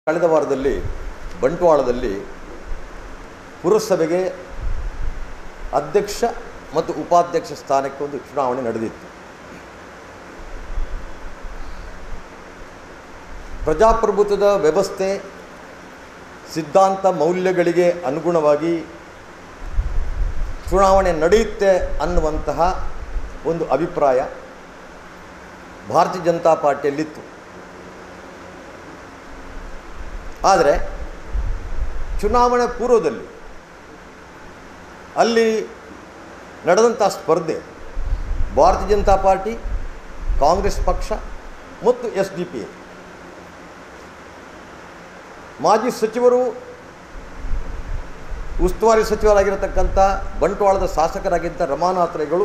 ಕಳೆದ ವಾರದಲ್ಲಿ ಬಂಟ್ವಾಳದಲ್ಲಿ ಪುರಸಭೆಗೆ ಅಧ್ಯಕ್ಷ ಮತ್ತು ಉಪಾಧ್ಯಕ್ಷ ಸ್ಥಾನಕ್ಕೆ ಒಂದು ಚುನಾವಣೆ ನಡೆದಿತ್ತು ಪ್ರಜಾಪ್ರಭುತ್ವದ ವ್ಯವಸ್ಥೆ ಸಿದ್ಧಾಂತ ಮೌಲ್ಯಗಳಿಗೆ ಅನುಗುಣವಾಗಿ ಚುನಾವಣೆ ನಡೆಯುತ್ತೆ ಅನ್ನುವಂತಹ ಒಂದು ಅಭಿಪ್ರಾಯ ಭಾರತೀಯ ಜನತಾ ಪಾರ್ಟಿಯಲ್ಲಿತ್ತು ಆದರೆ ಚುನಾವಣೆ ಪೂರ್ವದಲ್ಲಿ ಅಲ್ಲಿ ನಡೆದಂಥ ಸ್ಪರ್ಧೆ ಭಾರತೀಯ ಜನತಾ ಪಾರ್ಟಿ ಕಾಂಗ್ರೆಸ್ ಪಕ್ಷ ಮತ್ತು ಎಸ್ ಡಿ ಪಿ ಐ ಮಾಜಿ ಸಚಿವರು ಉಸ್ತುವಾರಿ ಸಚಿವರಾಗಿರತಕ್ಕಂಥ ಬಂಟ್ವಾಳದ ಶಾಸಕರಾಗಿದ್ದ ರಮಾನಾಥ್ರೇಗಳು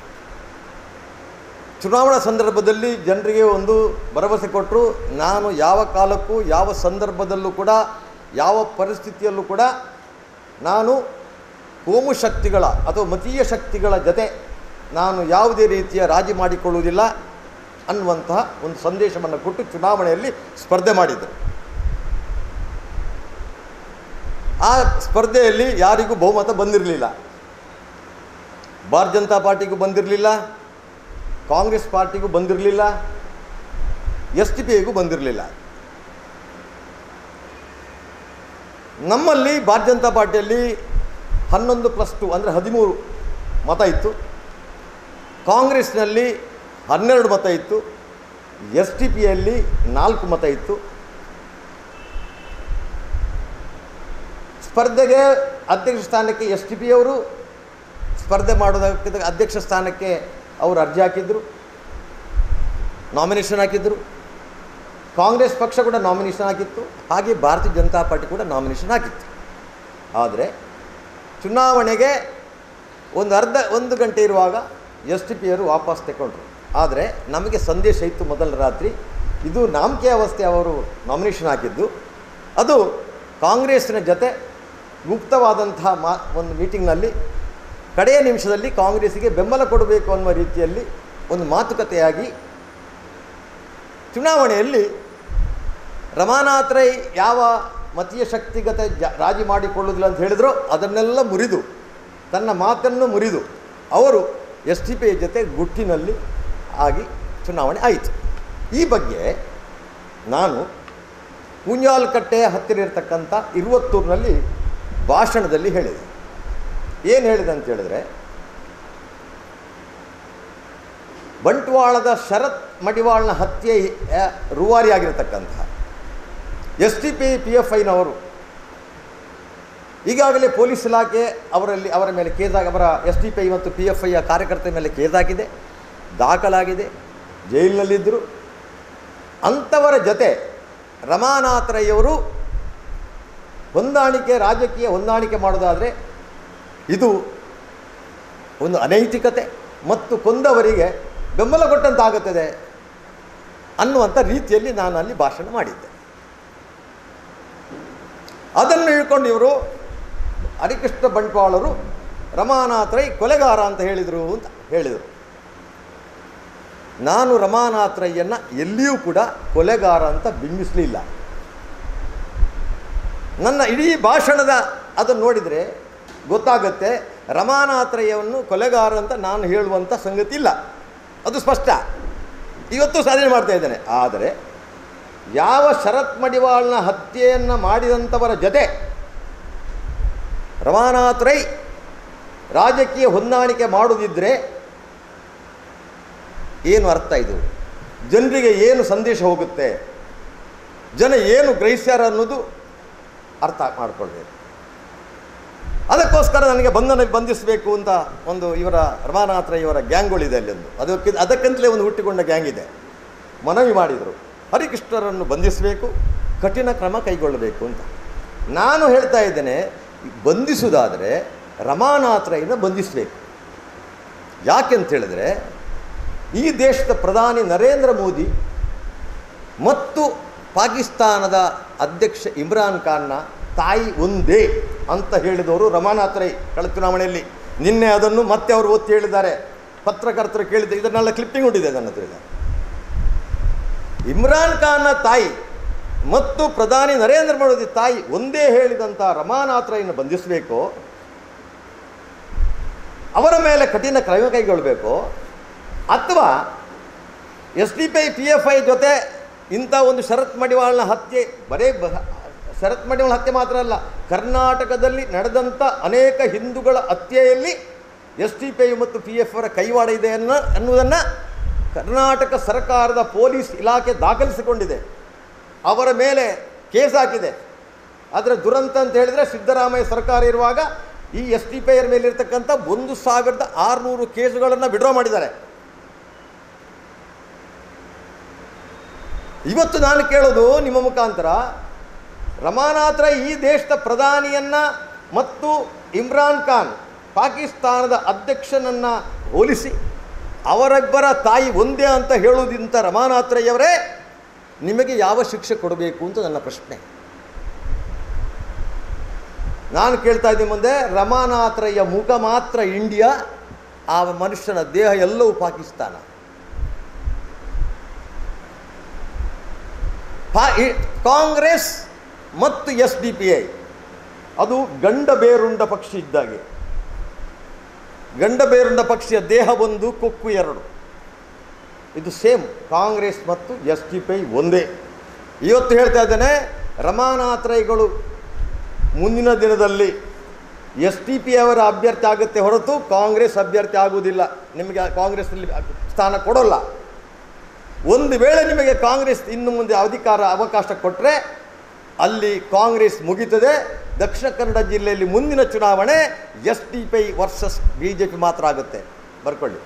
ಚುನಾವಣಾ ಸಂದರ್ಭದಲ್ಲಿ ಜನರಿಗೆ ಒಂದು ಭರವಸೆ ಕೊಟ್ಟರು ನಾನು ಯಾವ ಕಾಲಕ್ಕೂ ಯಾವ ಸಂದರ್ಭದಲ್ಲೂ ಕೂಡ ಯಾವ ಪರಿಸ್ಥಿತಿಯಲ್ಲೂ ಕೂಡ ನಾನು ಕೋಮು ಶಕ್ತಿಗಳ ಅಥವಾ ಮತೀಯ ಶಕ್ತಿಗಳ ಜತೆ ನಾನು ಯಾವುದೇ ರೀತಿಯ ರಾಜಿ ಮಾಡಿಕೊಳ್ಳುವುದಿಲ್ಲ ಅನ್ನುವಂತಹ ಒಂದು ಸಂದೇಶವನ್ನು ಕೊಟ್ಟು ಚುನಾವಣೆಯಲ್ಲಿ ಸ್ಪರ್ಧೆ ಮಾಡಿದರು ಆ ಸ್ಪರ್ಧೆಯಲ್ಲಿ ಯಾರಿಗೂ ಬಹುಮತ ಬಂದಿರಲಿಲ್ಲ ಭಾರತೀಯ ಜನತಾ ಪಾರ್ಟಿಗೂ ಬಂದಿರಲಿಲ್ಲ ಕಾಂಗ್ರೆಸ್ ಪಾರ್ಟಿಗೂ ಬಂದಿರಲಿಲ್ಲ ಎಸ್ ಟಿ ಪಿ ಐಗೂ ಬಂದಿರಲಿಲ್ಲ ನಮ್ಮಲ್ಲಿ ಭಾರತೀಯ ಜನತಾ ಪಾರ್ಟಿಯಲ್ಲಿ ಹನ್ನೊಂದು ಪ್ಲಸ್ ಟು ಅಂದರೆ ಹದಿಮೂರು ಮತ ಇತ್ತು ಕಾಂಗ್ರೆಸ್ನಲ್ಲಿ ಹನ್ನೆರಡು ಮತ ಇತ್ತು ಎಸ್ ಟಿ ಪಿಯಲ್ಲಿ ನಾಲ್ಕು ಮತ ಇತ್ತು ಸ್ಪರ್ಧೆಗೆ ಅಧ್ಯಕ್ಷ ಸ್ಥಾನಕ್ಕೆ ಎಸ್ ಟಿ ಪಿಯವರು ಸ್ಪರ್ಧೆ ಮಾಡೋದಕ್ಕೆ ಅಧ್ಯಕ್ಷ ಸ್ಥಾನಕ್ಕೆ ಅವರು ಅರ್ಜಿ ಹಾಕಿದ್ರು ನಾಮಿನೇಷನ್ ಹಾಕಿದ್ರು ಕಾಂಗ್ರೆಸ್ ಪಕ್ಷ ಕೂಡ ನಾಮಿನೇಷನ್ ಹಾಕಿತ್ತು ಹಾಗೆ ಭಾರತೀಯ ಜನತಾ ಪಾರ್ಟಿ ಕೂಡ ನಾಮಿನೇಷನ್ ಹಾಕಿತ್ತು ಆದರೆ ಚುನಾವಣೆಗೆ ಒಂದು ಅರ್ಧ ಒಂದು ಗಂಟೆ ಇರುವಾಗ ಎಸ್ ಟಿ ಪಿಯವರು ವಾಪಸ್ ತಗೊಂಡ್ರು ಆದರೆ ನಮಗೆ ಸಂದೇಶ ಇತ್ತು ಮೊದಲ ರಾತ್ರಿ ಇದು ನಾಮಕೆ ಅವಸ್ಥೆ ಅವರು ನಾಮಿನೇಷನ್ ಹಾಕಿದ್ದು ಅದು ಕಾಂಗ್ರೆಸ್ಸಿನ ಜೊತೆ ಗುಪ್ತವಾದಂತಹ ಮಾ ಒಂದು ಮೀಟಿಂಗ್ನಲ್ಲಿ ಕಡೆಯ ನಿಮಿಷದಲ್ಲಿ ಕಾಂಗ್ರೆಸ್ಸಿಗೆ ಬೆಂಬಲ ಕೊಡಬೇಕು ಅನ್ನುವ ರೀತಿಯಲ್ಲಿ ಒಂದು ಮಾತುಕತೆಯಾಗಿ ಚುನಾವಣೆಯಲ್ಲಿ ರಮಾನಾಥ್ ರೈ ಯಾವ ಮತೀಯ ಶಕ್ತಿಗತ ಜ ರಾಜಿ ಮಾಡಿಕೊಳ್ಳುವುದಿಲ್ಲ ಅಂತ ಹೇಳಿದ್ರು ಅದನ್ನೆಲ್ಲ ಮುರಿದು ತನ್ನ ಮಾತನ್ನು ಮುರಿದು ಅವರು ಎಸ್ ಟಿ ಪಿ ಜೊತೆ ಗುಟ್ಟಿನಲ್ಲಿ ಆಗಿ ಚುನಾವಣೆ ಆಯಿತು ಈ ಬಗ್ಗೆ ನಾನು ಕುಂಜಾಲ್ಕಟ್ಟೆ ಹತ್ತಿರ ಇರತಕ್ಕಂಥ ಇರುವತ್ತೂರಿನಲ್ಲಿ ಭಾಷಣದಲ್ಲಿ ಹೇಳಿದೆ ಏನು ಹೇಳಿದೆ ಅಂತ ಹೇಳಿದ್ರೆ ಬಂಟ್ವಾಳದ ಶರತ್ ಮಡಿವಾಳ್ನ ಹತ್ಯೆ ರೂವಾರಿಯಾಗಿರತಕ್ಕಂತಹ S T P P F ಐನವರು ಈಗಾಗಲೇ ಪೊಲೀಸ್ ಇಲಾಖೆ ಅವರಲ್ಲಿ ಅವರ ಮೇಲೆ ಕೇಸ್ ಆಗಿ ಅವರ ಎಸ್ ಟಿ ಪಿ ಐ ಮತ್ತು ಪಿ ಎಫ್ ಐಯ ಕಾರ್ಯಕರ್ತರ ಮೇಲೆ ಕೇಸ್ ಆಗಿದೆ ದಾಖಲಾಗಿದೆ ಜೈಲಿನಲ್ಲಿದ್ದರು ಅಂಥವರ ಜೊತೆ ರಮಾನಾಥ್ ರೈಯವರು ಹೊಂದಾಣಿಕೆ ರಾಜಕೀಯ ಹೊಂದಾಣಿಕೆ ಮಾಡೋದಾದರೆ ಇದು ಒಂದು ಅನೈತಿಕತೆ ಮತ್ತು ಕೊಂದವರಿಗೆ ಬೆಂಬಲ ಕೊಟ್ಟಂತಾಗುತ್ತದೆ ಅನ್ನುವಂಥ ರೀತಿಯಲ್ಲಿ ನಾನು ಅಲ್ಲಿ ಭಾಷಣ ಮಾಡಿದ್ದೆ ಅದನ್ನು ಇಳ್ಕೊಂಡು ಇವರು ಹರಿಕೃಷ್ಣ ಬಂಟ್ವಾಳರು ರಮಾನಾಥ್ ರೈ ಕೊಲೆಗಾರ ಅಂತ ಹೇಳಿದರು ಅಂತ ಹೇಳಿದರು ನಾನು ರಮಾನಾಥ್ ರೈಯನ್ನು ಎಲ್ಲಿಯೂ ಕೂಡ ಕೊಲೆಗಾರ ಅಂತ ಬಿಂಬಿಸಲಿಲ್ಲ ನನ್ನ ಇಡೀ ಭಾಷಣದ ಅದನ್ನು ನೋಡಿದರೆ ಗೊತ್ತಾಗುತ್ತೆ ರಮಾನಾಥ್ ರೈಯನ್ನು ಕೊಲೆಗಾರ ಅಂತ ನಾನು ಹೇಳುವಂಥ ಸಂಗತಿ ಇಲ್ಲ ಅದು ಸ್ಪಷ್ಟ ಇವತ್ತು ಸಾಧನೆ ಮಾಡ್ತಾ ಇದ್ದೇನೆ ಆದರೆ ಯಾವ ಶರತ್ ಮಡಿವಾಳ್ನ ಹತ್ಯೆಯನ್ನು ಮಾಡಿದಂಥವರ ಜೊತೆ ರಮಾನಾಥ್ ರೈ ರಾಜಕೀಯ ಹೊಂದಾಣಿಕೆ ಮಾಡುವುದಿದ್ದರೆ ಏನು ಅರ್ಥ ಇದು ಜನರಿಗೆ ಏನು ಸಂದೇಶ ಹೋಗುತ್ತೆ ಜನ ಏನು ಗ್ರಹಿಸ್ಯಾರ ಅನ್ನೋದು ಅರ್ಥ ಮಾಡಿಕೊಳ್ಬೇಕು ಅದಕ್ಕೋಸ್ಕರ ನನಗೆ ಬಂಧನ ಬಂಧಿಸಬೇಕು ಅಂತ ಒಂದು ಇವರ ರಮಾನಾಥ್ ರೈ ಇವರ ಗ್ಯಾಂಗ್ಗಳಿದೆ ಅಲ್ಲಿ ಒಂದು ಅದಕ್ಕೆ ಅದಕ್ಕಂತಲೇ ಒಂದು ಹುಟ್ಟಿಕೊಂಡ ಗ್ಯಾಂಗ್ ಇದೆ ಮನವಿ ಮಾಡಿದರು ಹರಿಕೃಷ್ಣರನ್ನು ಬಂಧಿಸಬೇಕು ಕಠಿಣ ಕ್ರಮ ಕೈಗೊಳ್ಳಬೇಕು ಅಂತ ನಾನು ಹೇಳ್ತಾ ಇದ್ದೇನೆ ಬಂಧಿಸುವುದಾದರೆ ರಮಾನಾಥ್ ರೈನ ಬಂಧಿಸಬೇಕು ಯಾಕೆಂತ ಹೇಳಿದ್ರೆ ಈ ದೇಶದ ಪ್ರಧಾನಿ ನರೇಂದ್ರ ಮೋದಿ ಮತ್ತು ಪಾಕಿಸ್ತಾನದ ಅಧ್ಯಕ್ಷ ಇಮ್ರಾನ್ ಖಾನ್ನ ತಾಯಿ ಒಂದೇ ಅಂತ ಹೇಳಿದವರು ರಮಾನಾಥ್ ರೈ ಕಳೆದ ಚುನಾವಣೆಯಲ್ಲಿ ನಿನ್ನೆ ಅದನ್ನು ಮತ್ತೆ ಅವರು ಒತ್ತಿ ಹೇಳಿದ್ದಾರೆ ಪತ್ರಕರ್ತರು ಕೇಳಿದ ಇದನ್ನೆಲ್ಲ ಕ್ಲಿಪ್ಪಿಂಗ್ ಉಂಟಿದೆ ನನ್ನ ಹತ್ರ ಇದೆ. ಇಮ್ರಾನ್ ಖಾನ್ನ ತಾಯಿ ಮತ್ತು ಪ್ರಧಾನಿ ನರೇಂದ್ರ ಮೋದಿ ತಾಯಿ ಒಂದೇ ಹೇಳಿದಂಥ ರಮಾನಾಥ್ರಯನ್ನು ಬಂಧಿಸಬೇಕು ಅವರ ಮೇಲೆ ಕಠಿಣ ಕ್ರಮ ಕೈಗೊಳ್ಳಬೇಕು ಅಥವಾ S D P I P F I ಜೊತೆ ಇಂಥ ಒಂದು ಶರತ್ ಮಡಿವಾಳನ ಹತ್ಯೆ ಬರೇ ಬ ಶರತ್ ಮಡಿವಾಳ ಹತ್ಯೆ ಮಾತ್ರ ಅಲ್ಲ ಕರ್ನಾಟಕದಲ್ಲಿ ನಡೆದಂಥ ಅನೇಕ ಹಿಂದೂಗಳ ಹತ್ಯೆಯಲ್ಲಿ ಎಸ್ ಡಿ ಪಿ ಐ ಮತ್ತು ಪಿ ಎಫ್ ಅವರ ಕೈವಾಡ ಇದೆ ಅನ್ನೋ ಅನ್ನುವುದನ್ನು ಕರ್ನಾಟಕ ಸರ್ಕಾರದ ಪೊಲೀಸ್ ಇಲಾಖೆ ದಾಖಲಿಸಿಕೊಂಡಿದೆ ಅವರ ಮೇಲೆ ಕೇಸ್ ಹಾಕಿದೆ ಆದರೆ ದುರಂತ ಅಂತ ಹೇಳಿದರೆ ಸಿದ್ದರಾಮಯ್ಯ ಸರ್ಕಾರ ಇರುವಾಗ ಈ ಎಸ್ ಟಿ ಪಿ ಐರ ಮೇಲಿರ್ತಕ್ಕಂಥ ಒಂದು ಸಾವಿರದ ಆರುನೂರು ಕೇಸುಗಳನ್ನು ವಿಡ್ರಾ ಮಾಡಿದ್ದಾರೆ ಇವತ್ತು ನಾನು ಕೇಳೋದು ನಿಮ್ಮ ಮುಖಾಂತರ ರಮಾನಾಥ್ರ ಈ ದೇಶದ ಪ್ರಧಾನಿಯನ್ನ ಮತ್ತು ಇಮ್ರಾನ್ ಖಾನ್ ಪಾಕಿಸ್ತಾನದ ಅಧ್ಯಕ್ಷನನ್ನು ಹೋಲಿಸಿ ಅವರಿಬ್ಬರ ತಾಯಿ ಒಂದೇ ಅಂತ ಹೇಳುವುದಿಂತ ರಮಾನಾಥ್ರಯ್ಯವರೇ ನಿಮಗೆ ಯಾವ ಶಿಕ್ಷೆ ಕೊಡಬೇಕು ಅಂತ ನನ್ನ ಪ್ರಶ್ನೆ ನಾನು ಕೇಳ್ತಾ ಇದ್ದೀನಿ ಮುಂದೆ ರಮಾನಾಥ್ರಯ್ಯ ಮುಖ ಮಾತ್ರ ಇಂಡಿಯಾ ಆ ಮನುಷ್ಯನ ದೇಹ ಎಲ್ಲವೂ ಪಾಕಿಸ್ತಾನ ಪಾ ಈ ಕಾಂಗ್ರೆಸ್ ಮತ್ತು ಎಸ್ ಡಿ ಪಿ ಐ ಅದು ಗಂಡ ಬೇರುಂಡ ಪಕ್ಷಿ ಇದ್ದಾಗೆ ಗಂಡ ಬೇರುಂಡ ಪಕ್ಷಿಯ ದೇಹ ಒಂದು ಕೊಕ್ಕು ಎರಡು ಇದು ಸೇಮ್ ಕಾಂಗ್ರೆಸ್ ಮತ್ತು ಎಸ್ ಡಿ ಪಿ ಐ ಒಂದೇ ಇವತ್ತು ಹೇಳ್ತಾ ಇದ್ದೇನೆ ರಮಾನಾಥ್ರೈಗಳು ಮುಂದಿನ ದಿನದಲ್ಲಿ ಎಸ್ ಟಿ ಪಿ ಅವರ ಅಭ್ಯರ್ಥಿ ಆಗುತ್ತೆ ಹೊರತು ಕಾಂಗ್ರೆಸ್ ಅಭ್ಯರ್ಥಿ ಆಗುವುದಿಲ್ಲ ನಿಮಗೆ ಕಾಂಗ್ರೆಸ್ನಲ್ಲಿ ಸ್ಥಾನ ಕೊಡೋಲ್ಲ ಒಂದು ವೇಳೆ ನಿಮಗೆ ಕಾಂಗ್ರೆಸ್ ಇನ್ನು ಮುಂದೆ ಅಧಿಕಾರ ಅವಕಾಶ ಕೊಟ್ಟರೆ ಅಲ್ಲಿ ಕಾಂಗ್ರೆಸ್ ಮುಗಿತದೆ ದಕ್ಷಿಣ ಕನ್ನಡ ಜಿಲ್ಲೆಯಲ್ಲಿ ಮುಂದಿನ ಚುನಾವಣೆ S D P versus B J P ಮಾತ್ರ ಆಗುತ್ತೆ ಬರ್ಕೊಳ್ಳಿ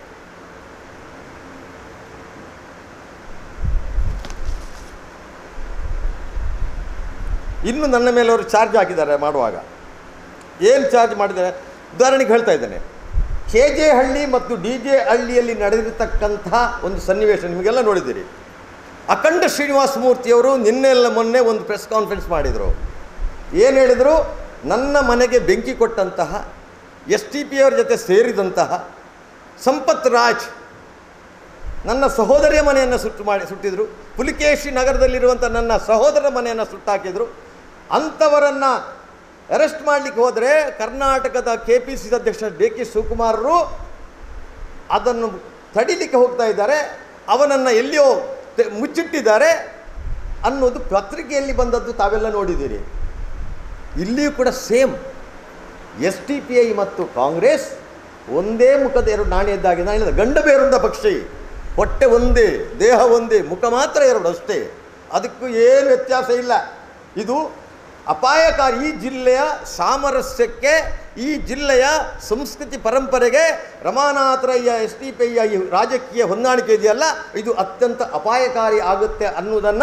ಇನ್ನು ನನ್ನ ಮೇಲೆ ಅವರು ಚಾರ್ಜ್ ಹಾಕಿದ್ದಾರೆ ಮಾಡುವಾಗ ಏನು ಚಾರ್ಜ್ ಮಾಡಿದ್ದಾರೆ ಉದಾಹರಣೆಗೆ ಹೇಳ್ತಾ ಇದ್ದೇನೆ ಕೆ ಜೆ ಹಳ್ಳಿ ಮತ್ತು ಡಿ ಜೆ ಹಳ್ಳಿಯಲ್ಲಿ ನಡೆದಿರ್ತಕ್ಕಂಥ ಒಂದು ಸನ್ನಿವೇಶ ನಿಮಗೆಲ್ಲ ನೋಡಿದ್ದೀರಿ ಅಖಂಡ ಶ್ರೀನಿವಾಸ ಮೂರ್ತಿಯವರು ನಿನ್ನೆಲ್ಲ ಮೊನ್ನೆ ಒಂದು ಪ್ರೆಸ್ ಕಾನ್ಫರೆನ್ಸ್ ಮಾಡಿದರು ಏನು ಹೇಳಿದರು ನನ್ನ ಮನೆಗೆ ಬೆಂಕಿ ಕೊಟ್ಟಂತಹ ಎಸ್ ಟಿ ಪಿ ಅವರ ಜೊತೆ ಸೇರಿದಂತಹ ಸಂಪತ್ ರಾಜ್ ನನ್ನ ಸಹೋದರಿಯ ಮನೆಯನ್ನು ಸುಟ್ಟು ಮಾಡಿ ಸುಟ್ಟಿದ್ರು ಪುಲಿಕೇಶಿ ನಗರದಲ್ಲಿರುವಂಥ ನನ್ನ ಸಹೋದರ ಮನೆಯನ್ನು ಸುಟ್ಟಾಕಿದರು ಅಂಥವರನ್ನು ಅರೆಸ್ಟ್ ಮಾಡಲಿಕ್ಕೆ ಹೋದರೆ ಕರ್ನಾಟಕದ ಕೆ ಪಿ ಸಿ ಅಧ್ಯಕ್ಷ ಡಿ ಕೆ ಶಿವಕುಮಾರರು ಅದನ್ನು ತಡಿಲಿಕ್ಕೆ ಹೋಗ್ತಾ ಇದ್ದಾರೆ ಅವನನ್ನು ಎಲ್ಲಿಯೋ ತೆ- ಮುಚ್ಚಿಟ್ಟಿದ್ದಾರೆ ಅನ್ನೋದು ಪತ್ರಿಕೆಯಲ್ಲಿ ಬಂದದ್ದು ತಾವೆಲ್ಲ ನೋಡಿದ್ದೀರಿ ಇಲ್ಲಿಯೂ ಕೂಡ same S T P I ಮತ್ತು ಕಾಂಗ್ರೆಸ್ ಒಂದೇ ಮುಖದ ಎರಡು ನಾಣ್ಯದ್ದಾಗಿ ನಾನು ಹೇಳಿದ ಗಂಡ ಬೇರೊಂದ ಪಕ್ಷಿ ಹೊಟ್ಟೆ ಒಂದೇ ದೇಹ ಒಂದೇ ಮುಖ ಮಾತ್ರ ಎರಡು ಅಷ್ಟೇ ಅದಕ್ಕೂ ಏನು ವ್ಯತ್ಯಾಸ ಇಲ್ಲ ಇದು ಅಪಾಯಕಾರಿ ಈ ಜಿಲ್ಲೆಯ ಸಾಮರಸ್ಯಕ್ಕೆ ಈ ಜಿಲ್ಲೆಯ ಸಂಸ್ಕೃತಿ ಪರಂಪರೆಗೆ ರಮಾನಾಥರಯ್ಯ ಎಸ್ ಟಿ ಪಿ ಐಯ ಈ ರಾಜಕೀಯ ಹೊಂದಾಣಿಕೆ ಇದೆಯಲ್ಲ ಇದು ಅತ್ಯಂತ ಅಪಾಯಕಾರಿ ಆಗುತ್ತೆ ಅನ್ನೋದನ್ನು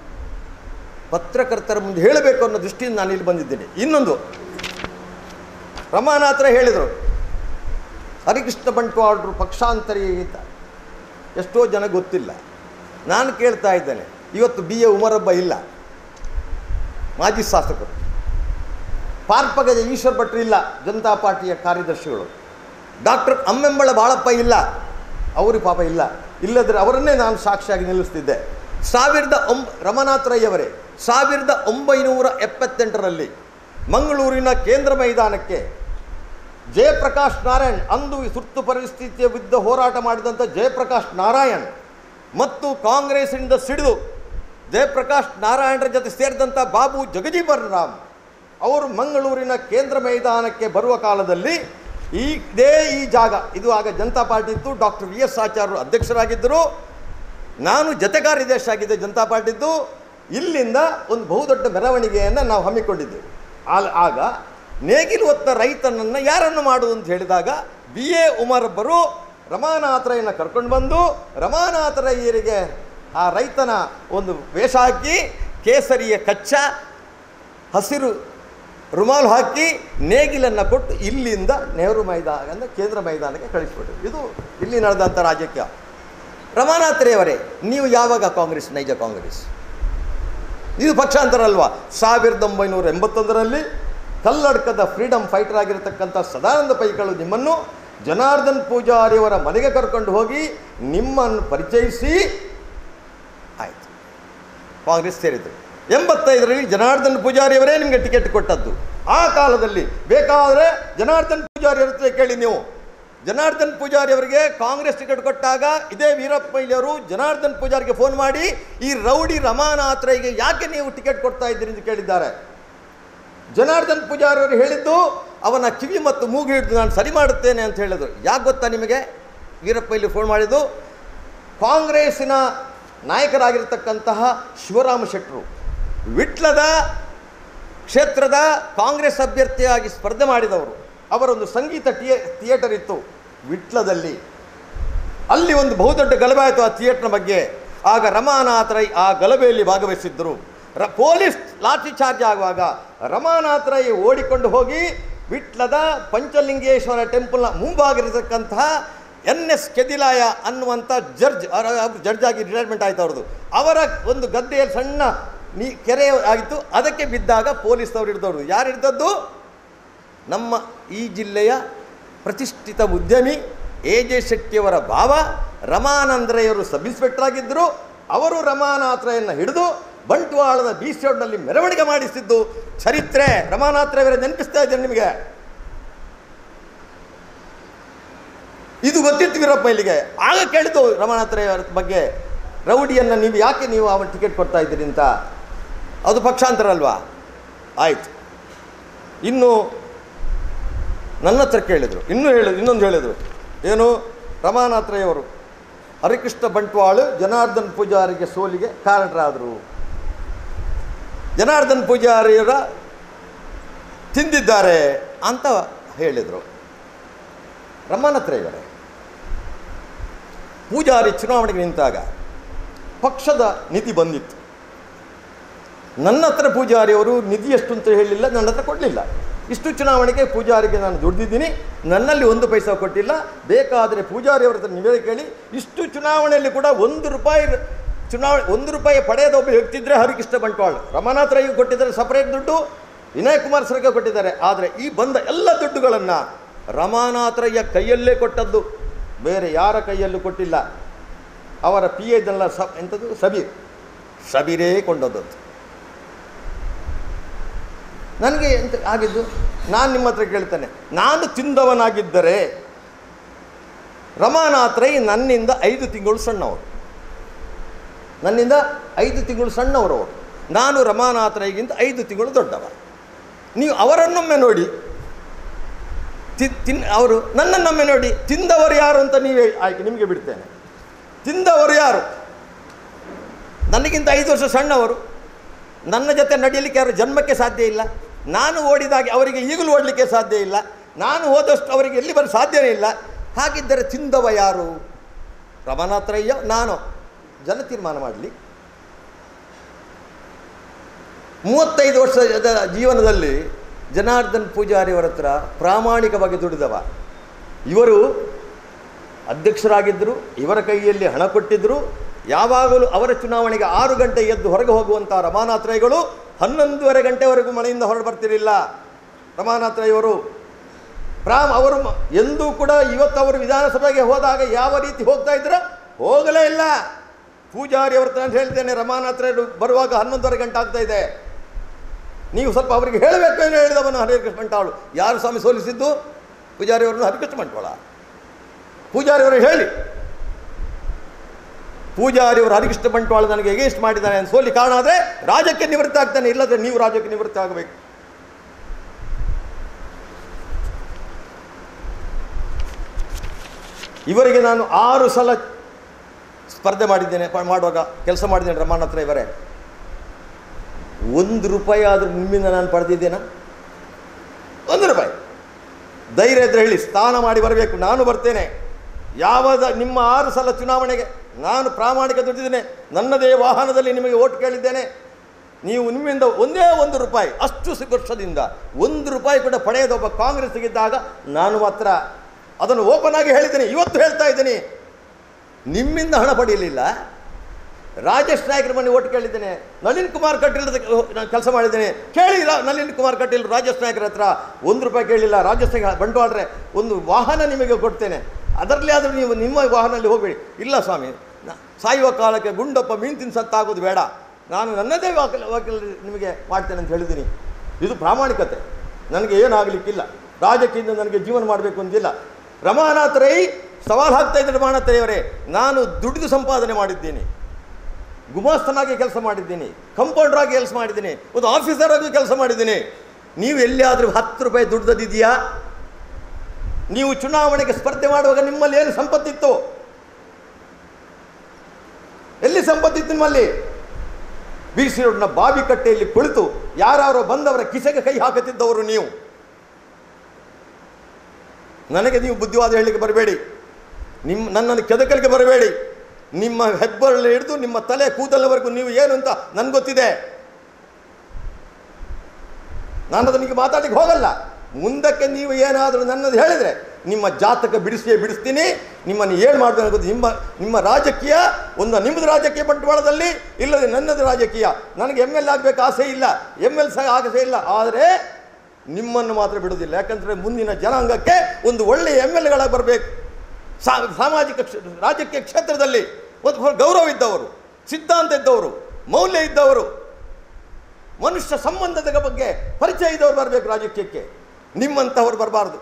ಪತ್ರಕರ್ತರ ಮುಂದೆ ಹೇಳಬೇಕು ಅನ್ನೋ ದೃಷ್ಟಿಯಿಂದ ನಾನು ಇಲ್ಲಿ ಬಂದಿದ್ದೇನೆ ಇನ್ನೊಂದು ರಮಾನಾಥರ ಹೇಳಿದರು ಹರಿಕೃಷ್ಣ ಬಂಟ್ವಾಳರು ಪಕ್ಷಾಂತರಿ ಅಂತ ಎಷ್ಟೋ ಜನ ಗೊತ್ತಿಲ್ಲ ನಾನು ಕೇಳ್ತಾ ಇದ್ದೇನೆ ಇವತ್ತು ಬಿ ಎ ಉಮರಬ್ಬ ಇಲ್ಲ ಮಾಜಿ ಶಾಸಕರು ಪಾರ್ಪಗಜ ಈಶ್ವರ್ ಭಟ್ರು ಇಲ್ಲ ಜನತಾ ಪಾರ್ಟಿಯ ಕಾರ್ಯದರ್ಶಿಗಳು ಡಾಕ್ಟರ್ ಅಮ್ಮೆಂಬಳ ಬಾಳಪ್ಪ ಇಲ್ಲ ಅವರು ಪಾಪ ಇಲ್ಲ ಇಲ್ಲದ್ರೆ ಅವರನ್ನೇ ನಾನು ಸಾಕ್ಷಿಯಾಗಿ ನಿಲ್ಲಿಸ್ತಿದ್ದೆ ಸಾವಿರದ ಒಂಬ ರಮನಾಥ್ ರೈ ಅವರೇ ಸಾವಿರದ ಒಂಬೈನೂರ ಎಪ್ಪತ್ತೆಂಟರಲ್ಲಿ ಮಂಗಳೂರಿನ ಕೇಂದ್ರ ಮೈದಾನಕ್ಕೆ ಜಯಪ್ರಕಾಶ್ ನಾರಾಯಣ್ ಅಂದು ಈ ತುರ್ತು ಪರಿಸ್ಥಿತಿಯ ವಿರುದ್ಧ ಹೋರಾಟ ಮಾಡಿದಂಥ ಜಯಪ್ರಕಾಶ್ ನಾರಾಯಣ್ ಮತ್ತು ಕಾಂಗ್ರೆಸ್ನಿಂದ ಸಿಡಿದು ಜಯಪ್ರಕಾಶ್ ನಾರಾಯಣರ ಜೊತೆ ಸೇರಿದಂಥ ಬಾಬು ಜಗಜೀವನ್ ರಾಮ್ ಅವರು ಮಂಗಳೂರಿನ ಕೇಂದ್ರ ಮೈದಾನಕ್ಕೆ ಬರುವ ಕಾಲದಲ್ಲಿ ಈ ಇದೇ ಈ ಜಾಗ ಇದು ಆಗ ಜನತಾ ಪಾರ್ಟಿ ಇತ್ತು ಡಾಕ್ಟರ್ ವಿ ಎಸ್ ಆಚಾರ್ಯರು ಅಧ್ಯಕ್ಷರಾಗಿದ್ದರು ನಾನು ಜತೆ ಕಾರ್ಯದರ್ಶಿ ಆಗಿದ್ದೆ ಜನತಾ ಪಾರ್ಟಿದ್ದು ಇಲ್ಲಿಂದ ಒಂದು ಬಹುದೊಡ್ಡ ಮೆರವಣಿಗೆಯನ್ನು ನಾವು ಹಮ್ಮಿಕೊಂಡಿದ್ದೆವು ಆಲ್- ಆಗ ನೇಗಿಲು ಹೊತ್ತ ರೈತನನ್ನು ಯಾರನ್ನು ಮಾಡುವುದು ಅಂತ ಹೇಳಿದಾಗ ಬಿ ಎ ಉಮರಬ್ಬರು ರಮಾನಾಥರಯ್ಯನ ಕರ್ಕೊಂಡು ಬಂದು ರಮಾನಾಥರಯ್ಯರಿಗೆ ಆ ರೈತನ ಒಂದು ವೇಷ ಹಾಕಿ ಕೇಸರಿಯ ಕಚ್ಚ ಹಸಿರು ರುಮಾಲು ಹಾಕಿ ನೇಗಿಲನ್ನು ಕೊಟ್ಟು ಇಲ್ಲಿಂದ ನೆಹರು ಮೈದಾನ ಅಂದರೆ ಕೇಂದ್ರ ಮೈದಾನಕ್ಕೆ ಕಳಿಸ್ಬಿಟ್ರು ಇದು ಇಲ್ಲಿ ನಡೆದಂಥ ರಾಜಕೀಯ ರಮಾನಾಥ್ರೇಯವರೇ ನೀವು ಯಾವಾಗ ಕಾಂಗ್ರೆಸ್ ನೈಜ ಕಾಂಗ್ರೆಸ್ ಇದು ಪಕ್ಷಾಂತರ ಅಲ್ವಾ ಸಾವಿರದ ಒಂಬೈನೂರ ಎಂಬತ್ತೊಂದರಲ್ಲಿ ಕಲ್ಲಡ್ಕದ ಫ್ರೀಡಮ್ ಫೈಟರ್ ಆಗಿರತಕ್ಕಂಥ ಸದಾನಂದ ಪೈಗಳು ನಿಮ್ಮನ್ನು ಜನಾರ್ದನ್ ಪೂಜಾರಿಯವರ ಮನೆಗೆ ಕರ್ಕೊಂಡು ಹೋಗಿ ನಿಮ್ಮನ್ನು ಪರಿಚಯಿಸಿ ಆಯಿತು ಕಾಂಗ್ರೆಸ್ ಸೇರಿದರು ಎಂಬತ್ತೈದರಲ್ಲಿ ಜನಾರ್ದನ್ ಪೂಜಾರಿಯವರೇ ನಿಮಗೆ ಟಿಕೆಟ್ ಕೊಟ್ಟದ್ದು ಆ ಕಾಲದಲ್ಲಿ ಬೇಕಾದರೆ ಜನಾರ್ದನ್ ಪೂಜಾರಿ ಹತ್ರ ಕೇಳಿ ನೀವು ಜನಾರ್ದನ್ ಪೂಜಾರಿ ಅವರಿಗೆ ಕಾಂಗ್ರೆಸ್ ಟಿಕೆಟ್ ಕೊಟ್ಟಾಗ ಇದೇ ವೀರಪ್ಪ ಮೊಯ್ಲಿಯವರು ಜನಾರ್ದನ್ ಪೂಜಾರಿಗೆ ಫೋನ್ ಮಾಡಿ ಈ ರೌಡಿ ರಮಾನಾಥ್ರೈಗೆ ಯಾಕೆ ನೀವು ಟಿಕೆಟ್ ಕೊಡ್ತಾ ಇದ್ದೀರಿ ಎಂದು ಕೇಳಿದ್ದಾರೆ ಜನಾರ್ದನ್ ಪೂಜಾರಿ ಅವರು ಹೇಳಿದ್ದು ಅವನ ಕಿವಿ ಮತ್ತು ಮೂಗು ಹಿಡಿದು ನಾನು ಸರಿ ಮಾಡುತ್ತೇನೆ ಅಂತ ಹೇಳಿದರು ಯಾಕೆ ಗೊತ್ತಾ ನಿಮಗೆ ವೀರಪ್ಪ ಇಲ್ಲಿ ಫೋನ್ ಮಾಡಿದ್ದು ಕಾಂಗ್ರೆಸ್ಸಿನ ನಾಯಕರಾಗಿರ್ತಕ್ಕಂತಹ ಶಿವರಾಮ ಶೆಟ್ಟರು ವಿಟ್ಲದ ಕ್ಷೇತ್ರದ ಕಾಂಗ್ರೆಸ್ ಅಭ್ಯರ್ಥಿಯಾಗಿ ಸ್ಪರ್ಧೆ ಮಾಡಿದವರು ಅವರೊಂದು ಸಂಗೀತ ಥಿಯೇ ಥಿಯೇಟರ್ ಇತ್ತು ವಿಟ್ಲದಲ್ಲಿ ಅಲ್ಲಿ ಒಂದು ಬಹುದೊಡ್ಡ ಗಲಭೆ ಆಯಿತು ಆ ಥಿಯೇಟರ್ನ ಬಗ್ಗೆ ಆಗ ರಮಾನಾಥ್ ರೈ ಆ ಗಲಭೆಯಲ್ಲಿ ಭಾಗವಹಿಸಿದ್ದರು ರ ಪೊಲೀಸ್ ಲಾಠಿ ಚಾರ್ಜ್ ಆಗುವಾಗ ರಮಾನಾಥ್ ರೈ ಓಡಿಕೊಂಡು ಹೋಗಿ ವಿಟ್ಲದ ಪಂಚಲಿಂಗೇಶ್ವರ ಟೆಂಪಲ್ನ ಮುಂಭಾಗಿರತಕ್ಕಂತಹ ಎನ್ ಎಸ್ ಕೆದಿಲಾಯ ಅನ್ನುವಂಥ ಜಡ್ಜ್ ಅವರು ಜಡ್ಜ್ ಆಗಿ ರಿಟೈರ್ಮೆಂಟ್ ಆಯ್ತು ಅವ್ರದ್ದು ಅವರ ಒಂದು ಗದ್ದೆಯಲ್ಲಿ ಸಣ್ಣ ನೀ ಕೆರೆ ಆಗಿತ್ತು ಅದಕ್ಕೆ ಬಿದ್ದಾಗ ಪೊಲೀಸ್ನವ್ರು ಹಿಡಿದವ್ರು ಯಾರು ಹಿಡಿದದ್ದು ನಮ್ಮ ಈ ಜಿಲ್ಲೆಯ ಪ್ರತಿಷ್ಠಿತ ಉದ್ಯಮಿ ಎ ಜೆ ಶೆಟ್ಟಿಯವರ ಭಾವ ರಮಾನಂದ್ರಯ್ಯವರು ಸಬ್ ಇನ್ಸ್ಪೆಕ್ಟರ್ ಆಗಿದ್ದರು ಅವರು ರಮಾನಾಥ್ರಯನ್ನು ಹಿಡಿದು ಬಂಟ್ವಾಳದ ಬೀಚ್ ರೋಡ್ನಲ್ಲಿ ಮೆರವಣಿಗೆ ಮಾಡಿಸಿದ್ದು ಚರಿತ್ರೆ ರಮಾನಾಥ್ರಯವರ ನೆನಪಿಸ್ತಾ ಇದ್ದೇನೆ ನಿಮಗೆ ಇದು ಗೊತ್ತಿತ್ತು ವೀರಪ್ಪ ಇಲ್ಲಿಗೆ ಆಗ ಕೇಳಿತು ರಮಾನಾಥ್ರಯ್ಯವರ ಬಗ್ಗೆ ರೌಡಿಯನ್ನು ನೀವು ಯಾಕೆ ನೀವು ಅವನ ಟಿಕೆಟ್ ಕೊಡ್ತಾ ಇದ್ದೀರಿ ಅಂತ ಅದು ಪಕ್ಷಾಂತರ ಅಲ್ವಾ ಆಯಿತು ಇನ್ನು ನನ್ನ ಹತ್ರ ಕೇಳಿದರು ಇನ್ನೂ ಹೇಳಿ ಇನ್ನೊಂದು ಹೇಳಿದರು ಏನು ರಮಾನಾಥ್ರಯ್ಯವರು ಹರಿಕೃಷ್ಣ ಬಂಟ್ವಾಳು ಜನಾರ್ದನ್ ಪೂಜಾರಿಗೆ ಸೋಲಿಗೆ ಕಾರಣರಾದರು ಜನಾರ್ದನ್ ಪೂಜಾರಿಯವರ ತಿಂದಿದ್ದಾರೆ ಅಂತ ಹೇಳಿದರು ರಮಾನಾಥ್ರಯ್ಯವರೇ ಪೂಜಾರಿ ಚುನಾವಣೆಗೆ ನಿಂತಾಗ ಪಕ್ಷದ ನಿಧಿ ಬಂದಿತ್ತು ನನ್ನ ಹತ್ರ ಪೂಜಾರಿಯವರು ನಿಧಿ ಎಷ್ಟು ಅಂತ ಹೇಳಿಲ್ಲ ನನ್ನ ಹತ್ರ ಕೊಡಲಿಲ್ಲ ಇಷ್ಟು ಚುನಾವಣೆಗೆ ಪೂಜಾರಿಗೆ ನಾನು ದುಡ್ದಿದ್ದೀನಿ ನನ್ನಲ್ಲಿ ಒಂದು ಪೈಸಾ ಕೊಟ್ಟಿಲ್ಲ ಬೇಕಾದರೆ ಪೂಜಾರಿಯವರ ಹತ್ರ ನೀವೇ ಕೇಳಿ ಇಷ್ಟು ಚುನಾವಣೆಯಲ್ಲಿ ಕೂಡ ಒಂದು ರೂಪಾಯಿ ಚುನಾವಣೆ ಒಂದು ರೂಪಾಯಿ ಪಡೆಯದ ಒಬ್ಬ ವ್ಯಕ್ತಿ ಇದ್ದರೆ ಹರಿಕೃಷ್ಣ ಬಂಟ್ವಾಳ ರಮಾನಾಥ್ ರೈಗೆ ಕೊಟ್ಟಿದ್ದಾರೆ ಸಪರೇಟ್ ದುಡ್ಡು ವಿನಯ್ ಕುಮಾರ್ ಸರ್ಗೆ ಕೊಟ್ಟಿದ್ದಾರೆ ಆದರೆ ಈ ಬಂದ ಎಲ್ಲ ದುಡ್ಡುಗಳನ್ನು ರಮಾನಾಥರಯ್ಯ ಕೈಯಲ್ಲೇ ಕೊಟ್ಟದ್ದು ಬೇರೆ ಯಾರ ಕೈಯಲ್ಲೂ ಕೊಟ್ಟಿಲ್ಲ ಅವರ ಪಿ ಎದೆಲ್ಲ ಸ ಎಂಥದ್ದು ಸಬೀರ್ ಸಬೀರೇ ಕೊಂಡದ್ದು ನನಗೆ ಎಂತ ಆಗಿದ್ದು ನಾನು ನಿಮ್ಮ ಹತ್ರ ಕೇಳ್ತೇನೆ ನಾನು ತಿಂದವನಾಗಿದ್ದರೆ ರಮಾನಾಥ್ ರೈ ನನ್ನಿಂದ ಐದು ತಿಂಗಳು ಸಣ್ಣವರು ನನ್ನಿಂದ ಐದು ತಿಂಗಳು ಸಣ್ಣವರು ಅವರು ನಾನು ರಮಾನಾಥ್ ರೈಗಿಂತ ಐದು ತಿಂಗಳು ದೊಡ್ಡವ ನೀವು ಅವರನ್ನೊಮ್ಮೆ ನೋಡಿ ತಿ ತಿನ್ ಅವರು ನನ್ನನ್ನೊಮ್ಮೆ ನೋಡಿ ತಿಂದವರು ಯಾರು ಅಂತ ನೀವೇ ಆಯ್ಕೆ ನಿಮಗೆ ಬಿಡ್ತೇನೆ ತಿಂದವರು ಯಾರು ನನಗಿಂತ ಐದು ವರ್ಷ ಸಣ್ಣವರು ನನ್ನ ಜೊತೆ ನಡೆಯಲಿಕ್ಕೆ ಯಾರು ಜನ್ಮಕ್ಕೆ ಸಾಧ್ಯ ಇಲ್ಲ ನಾನು ಓಡಿದಾಗೆ ಅವರಿಗೆ ಈಗಲೂ ಓಡಲಿಕ್ಕೆ ಸಾಧ್ಯ ಇಲ್ಲ ನಾನು ಹೋದಷ್ಟು ಅವರಿಗೆ ಎಲ್ಲಿ ಬರಲು ಸಾಧ್ಯವೇ ಇಲ್ಲ ಹಾಗಿದ್ದರೆ ತಿಂದವ ಯಾರು ರಮನಾಥರಯ್ಯ ನಾನು ಜನ ತೀರ್ಮಾನ ಮಾಡಲಿ ಮೂವತ್ತೈದು ವರ್ಷದ ಜೀವನದಲ್ಲಿ ಜನಾರ್ದನ್ ಪೂಜಾರಿಯವರ ಹತ್ರ ಪ್ರಾಮಾಣಿಕವಾಗಿ ದುಡಿದವ ಇವರು ಅಧ್ಯಕ್ಷರಾಗಿದ್ದರು ಇವರ ಕೈಯಲ್ಲಿ ಹಣ ಕೊಟ್ಟಿದ್ದರು ಯಾವಾಗಲೂ ಅವರ ಚುನಾವಣೆಗೆ ಆರು ಗಂಟೆ ಎದ್ದು ಹೊರಗೆ ಹೋಗುವಂಥ ರಮಾನಾಥ್ ರೈಗಳು ಹನ್ನೊಂದುವರೆ ಗಂಟೆವರೆಗೂ ಮನೆಯಿಂದ ಹೊರಗೆ ಬರ್ತಿರಲಿಲ್ಲ ರಮಾನಾಥ್ ರೈಯವರು ಪ್ರಾಮ್ ಅವರು ಮ- ಎಂದೂ ಕೂಡ ಇವತ್ತು ಅವರು ವಿಧಾನಸಭೆಗೆ ಹೋದಾಗ ಯಾವ ರೀತಿ ಹೋಗ್ತಾ ಇದ್ರು ಹೋಗಲೇ ಇಲ್ಲ ಪೂಜಾರಿ ಅವ್ರ ಹತ್ರ ನಾನು ಹೇಳ್ತೇನೆ ರಮಾನಾಥ್ ರೈ ಬರುವಾಗ ಹನ್ನೊಂದುವರೆ ಗಂಟೆ ಆಗ್ತಾ ಇದೆ ನೀವು ಸ್ವಲ್ಪ ಅವರಿಗೆ ಹೇಳಬೇಕು ಏನು ಹೇಳಿದವನು ಹರಿಕೃಷ್ಣ ಬಂಟಾಳು ಯಾರು ಸ್ವಾಮಿ ಸೋಲಿಸಿದ್ದು ಪೂಜಾರಿ ಅವರನ್ನು ಹರಿಕೃಷ್ಣ ಬಂಟ್ವಾಳ ಪೂಜಾರಿ ಅವರು ಹೇಳಿ ಪೂಜಾರಿ ಅವರು ಹರಿಕೃಷ್ಣ ಬಂಟ್ವಾಳ ನನಗೆ ಎಗೇಸ್ಟ್ ಮಾಡಿದ್ದಾನೆ ಅಂತ ಸೋಲಿ ಕಾರಣ ಆದರೆ ರಾಜ್ಯಕ್ಕೆ ನಿವೃತ್ತಿ ಆಗ್ತಾನೆ ಇಲ್ಲದ್ರೆ ನೀವು ರಾಜ್ಯಕ್ಕೆ ನಿವೃತ್ತಿ ಆಗಬೇಕು ಇವರಿಗೆ ನಾನು ಆರು ಸಲ ಸ್ಪರ್ಧೆ ಮಾಡಿದ್ದೇನೆ ಪ- ಮಾಡುವಾಗ ಕೆಲಸ ಮಾಡಿದ್ದೇನೆ ರಮಾನ್ ಹತ್ರ ಇವರೇ ಒಂದು ರೂಪಾಯಿ ಆದರೂ ನಿಮ್ಮಿಂದ ನಾನು ಪಡೆದಿದ್ದೇನಾ ಒಂದು ರೂಪಾಯಿ ಧೈರ್ಯ ಇದ್ರೆ ಹೇಳಿ ಸ್ನಾನ ಮಾಡಿ ಬರಬೇಕು ನಾನು ಬರ್ತೇನೆ ಯಾವಾಗ ನಿಮ್ಮ ಆರು ಸಲ ಚುನಾವಣೆಗೆ ನಾನು ಪ್ರಾಮಾಣಿಕ ದುಡ್ಡಿದ್ದೇನೆ ನನ್ನದೇ ವಾಹನದಲ್ಲಿ ನಿಮಗೆ ಓಟ್ ಕೇಳಿದ್ದೇನೆ ನೀವು ನಿಮ್ಮಿಂದ ಒಂದೇ ಒಂದು ರೂಪಾಯಿ ಅಷ್ಟು ಸಿ- ವರ್ಷದಿಂದ ಒಂದು ರೂಪಾಯಿ ಕೂಡ ಪಡೆಯದ ಒಬ್ಬ ಕಾಂಗ್ರೆಸ್ಸಿಗಿದ್ದಾಗ ನಾನು ಮಾತ್ರ ಅದನ್ನು ಓಪನ್ ಆಗಿ ಹೇಳಿದ್ದೇನೆ ಇವತ್ತು ಹೇಳ್ತಾ ಇದ್ದೀನಿ ನಿಮ್ಮಿಂದ ಹಣ ಪಡೆಯಲಿಲ್ಲ ರಾಜೇಶ್ ನಾಯ್ಕರ ಮನೆ ಓಟ್ ಕೇಳಿದ್ದೇನೆ ನಳಿನ್ ಕುಮಾರ್ ಕಟೀಲ್ ನಾನು ಕೆಲಸ ಮಾಡಿದ್ದೇನೆ ಕೇಳಿ ರಾ- ನಳಿನ್ ಕುಮಾರ್ ಕಟೀಲ್ ರಾಜೇಶ್ ನಾಯ್ಕರ ಹತ್ರ ಒಂದು ರೂಪಾಯಿ ಕೇಳಿಲ್ಲ ರಾಜೇಶ್ ನಾಯ್ಕ ಬಂಟ್ವಾಳ್ರೆ ಒಂದು ವಾಹನ ನಿಮಗೆ ಕೊಡ್ತೇನೆ ಅದರಲ್ಲಿ ಆದರೂ ನೀವು ನಿಮ್ಮ ವಾಹನದಲ್ಲಿ ಹೋಗಬೇಡಿ ಇಲ್ಲ ಸ್ವಾಮಿ ನ- ಸಾಯುವ ಕಾಲಕ್ಕೆ ಗುಂಡಪ್ಪ ಮೀನು ತಿನ್ಸಂತಾಗೋದು ಬೇಡ ನಾನು ನನ್ನದೇ ವಾಕಲ್ ವಕೀಲ ನಿಮಗೆ ಮಾಡ್ತೇನೆ ಅಂತ ಹೇಳಿದ್ದೀನಿ ಇದು ಪ್ರಾಮಾಣಿಕತೆ ನನಗೆ ಏನಾಗಲಿಕ್ಕಿಲ್ಲ ರಾಜಕೀಯದಿಂದ ನನಗೆ ಜೀವನ ಮಾಡಬೇಕು ಅಂತಿಲ್ಲ ರಮಾನಾಥ ರೈ ಸವಾಲು ಹಾಕ್ತಾ ಇದ್ದರೆ ರಮಾನಾಥ ರೈ ಅವರೇ ನಾನು ದುಡಿದು ಸಂಪಾದನೆ ಮಾಡಿದ್ದೀನಿ ಗುಮಾಸ್ತನಾಗಿ ಕೆಲಸ ಮಾಡಿದ್ದೀನಿ ಕಂಪೌಂಡರ್ ಆಗಿ ಕೆಲಸ ಮಾಡಿದ್ದೀನಿ ಒಂದು ಆಫೀಸರ್ ಆಗಿ ಕೆಲಸ ಮಾಡಿದ್ದೀನಿ ನೀವು ಎಲ್ಲಿಯಾದರೂ ಹತ್ತು ರೂಪಾಯಿ ದುಡ್ದದಿದೆಯಾ ನೀವು ಚುನಾವಣೆಗೆ ಸ್ಪರ್ಧೆ ಮಾಡುವಾಗ ನಿಮ್ಮಲ್ಲಿ ಏನು ಸಂಪತ್ತಿತ್ತು ಎಲ್ಲಿ ಸಂಪತ್ತಿತ್ತು ನಿಮ್ಮಲ್ಲಿ ಬಿ ಸಿ ರೋಡ್ನ ಬಾವಿಕಟ್ಟೆಯಲ್ಲಿ ಕುಳಿತು ಯಾರು ಬಂದವರ ಕಿಸೆಗೆ ಕೈ ಹಾಕುತ್ತಿದ್ದವರು ನೀವು ನನಗೆ ನೀವು ಬುದ್ಧಿವಾದ ಹೇಳಲಿಕ್ಕೆ ಬರಬೇಡಿ ನಿಮ್ಮ ನನ್ನನ್ನು ಕೆದಕಲಿಕ್ಕೆ ಬರಬೇಡಿ ನಿಮ್ಮ ಹೆಬ್ಬರಲ್ಲಿ ಹಿಡಿದು ನಿಮ್ಮ ತಲೆ ಕೂದಲವರೆಗೂ ನೀವು ಏನು ಅಂತ ನನಗೆ ಗೊತ್ತಿದೆ ನಾನು ಅದನಿಗೆ ಮಾತಾಡಲಿಕ್ಕೆ ಹೋಗಲ್ಲ ಮುಂದಕ್ಕೆ ನೀವು ಏನಾದರೂ ನನ್ನದು ಹೇಳಿದರೆ ನಿಮ್ಮ ಜಾತಕ ಬಿಡಿಸಿಯೇ ಬಿಡಿಸ್ತೀನಿ ನಿಮ್ಮನ್ನು ಏನು ಮಾಡಬೇಕು ಗೊತ್ತು ನಿಮ್ಮ ನಿಮ್ಮ ರಾಜಕೀಯ ಒಂದು ನಿಮ್ಮದು ರಾಜಕೀಯ ಬಂಡವಾಳದಲ್ಲಿ ಇಲ್ಲದೆ ನನ್ನದು ರಾಜಕೀಯ ನನಗೆ ಎಮ್ ಎಲ್ ಆಗಬೇಕು ಆಸೆ ಇಲ್ಲ ಎಮ್ ಎಲ್ ಸಹ ಆಸೆ ಇಲ್ಲ ಆದರೆ ನಿಮ್ಮನ್ನು ಮಾತ್ರ ಬಿಡುವುದಿಲ್ಲ ಯಾಕಂದರೆ ಮುಂದಿನ ಜನಾಂಗಕ್ಕೆ ಒಂದು ಒಳ್ಳೆಯ ಎಮ್ ಎಲ್ ಗಳಾಗಿ ಬರಬೇಕು ಸಾ ಸಾಮಾಜಿಕ ಕ್ಷ ರಾಜಕೀಯ ಕ್ಷೇತ್ರದಲ್ಲಿ ಒಂದು ಗೌರವ ಇದ್ದವರು ಸಿದ್ಧಾಂತ ಇದ್ದವರು ಮೌಲ್ಯ ಇದ್ದವರು ಮನುಷ್ಯ ಸಂಬಂಧದ ಬಗ್ಗೆ ಪರಿಚಯ ಇದ್ದವರು ಬರಬೇಕು ರಾಜಕೀಯಕ್ಕೆ ನಿಮ್ಮಂಥವ್ರು ಬರಬಾರ್ದು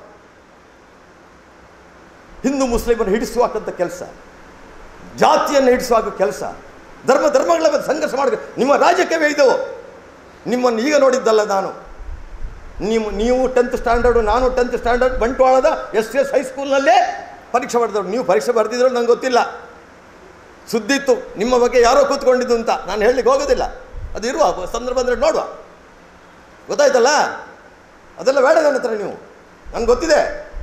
ಹಿಂದೂ ಮುಸ್ಲಿಮನ್ನು ಹಿಡಿಸುವಾಕಂಥ ಕೆಲಸ ಜಾತಿಯನ್ನು ಹಿಡಿಸುವಾಗ ಕೆಲಸ ಧರ್ಮ ಧರ್ಮಗಳ ಬಗ್ಗೆ ಸಂಘರ್ಷ ಮಾಡಬೇಕು ನಿಮ್ಮ ರಾಜಕೀಯವೇ ಇದು ನಿಮ್ಮನ್ನು ಈಗ ನೋಡಿದ್ದಲ್ಲ ನಾನು ನೀವು ನೀವು ಟೆಂತ್ ಸ್ಟ್ಯಾಂಡರ್ಡು ನಾನು ಟೆಂತ್ ಸ್ಟ್ಯಾಂಡರ್ಡ್ ಬಂಟ್ವಾಳದ ಎಸ್ ಎಸ್ ಹೈಸ್ಕೂಲ್ನಲ್ಲೇ ಪರೀಕ್ಷೆ ಬರೆದವ್ರು ನೀವು ಪರೀಕ್ಷೆ ಬರೆದಿದ್ರು ನಂಗೆ ಗೊತ್ತಿಲ್ಲ ಸುದ್ದಿತ್ತು ನಿಮ್ಮ ಬಗ್ಗೆ ಯಾರೋ ಕೂತ್ಕೊಂಡಿದ್ದು ಅಂತ ನಾನು ಹೇಳಲಿಕ್ಕೆ ಹೋಗೋದಿಲ್ಲ ಅದು ಇರುವ ಸಂದರ್ಭ ಅಂದರೆ ನೋಡುವ ಗೊತ್ತಾಯ್ತಲ್ಲ ಅದೆಲ್ಲ ಬೇಡ ನನ್ನ ಹತ್ರ ನೀವು ನನಗೆ ಗೊತ್ತಿದೆ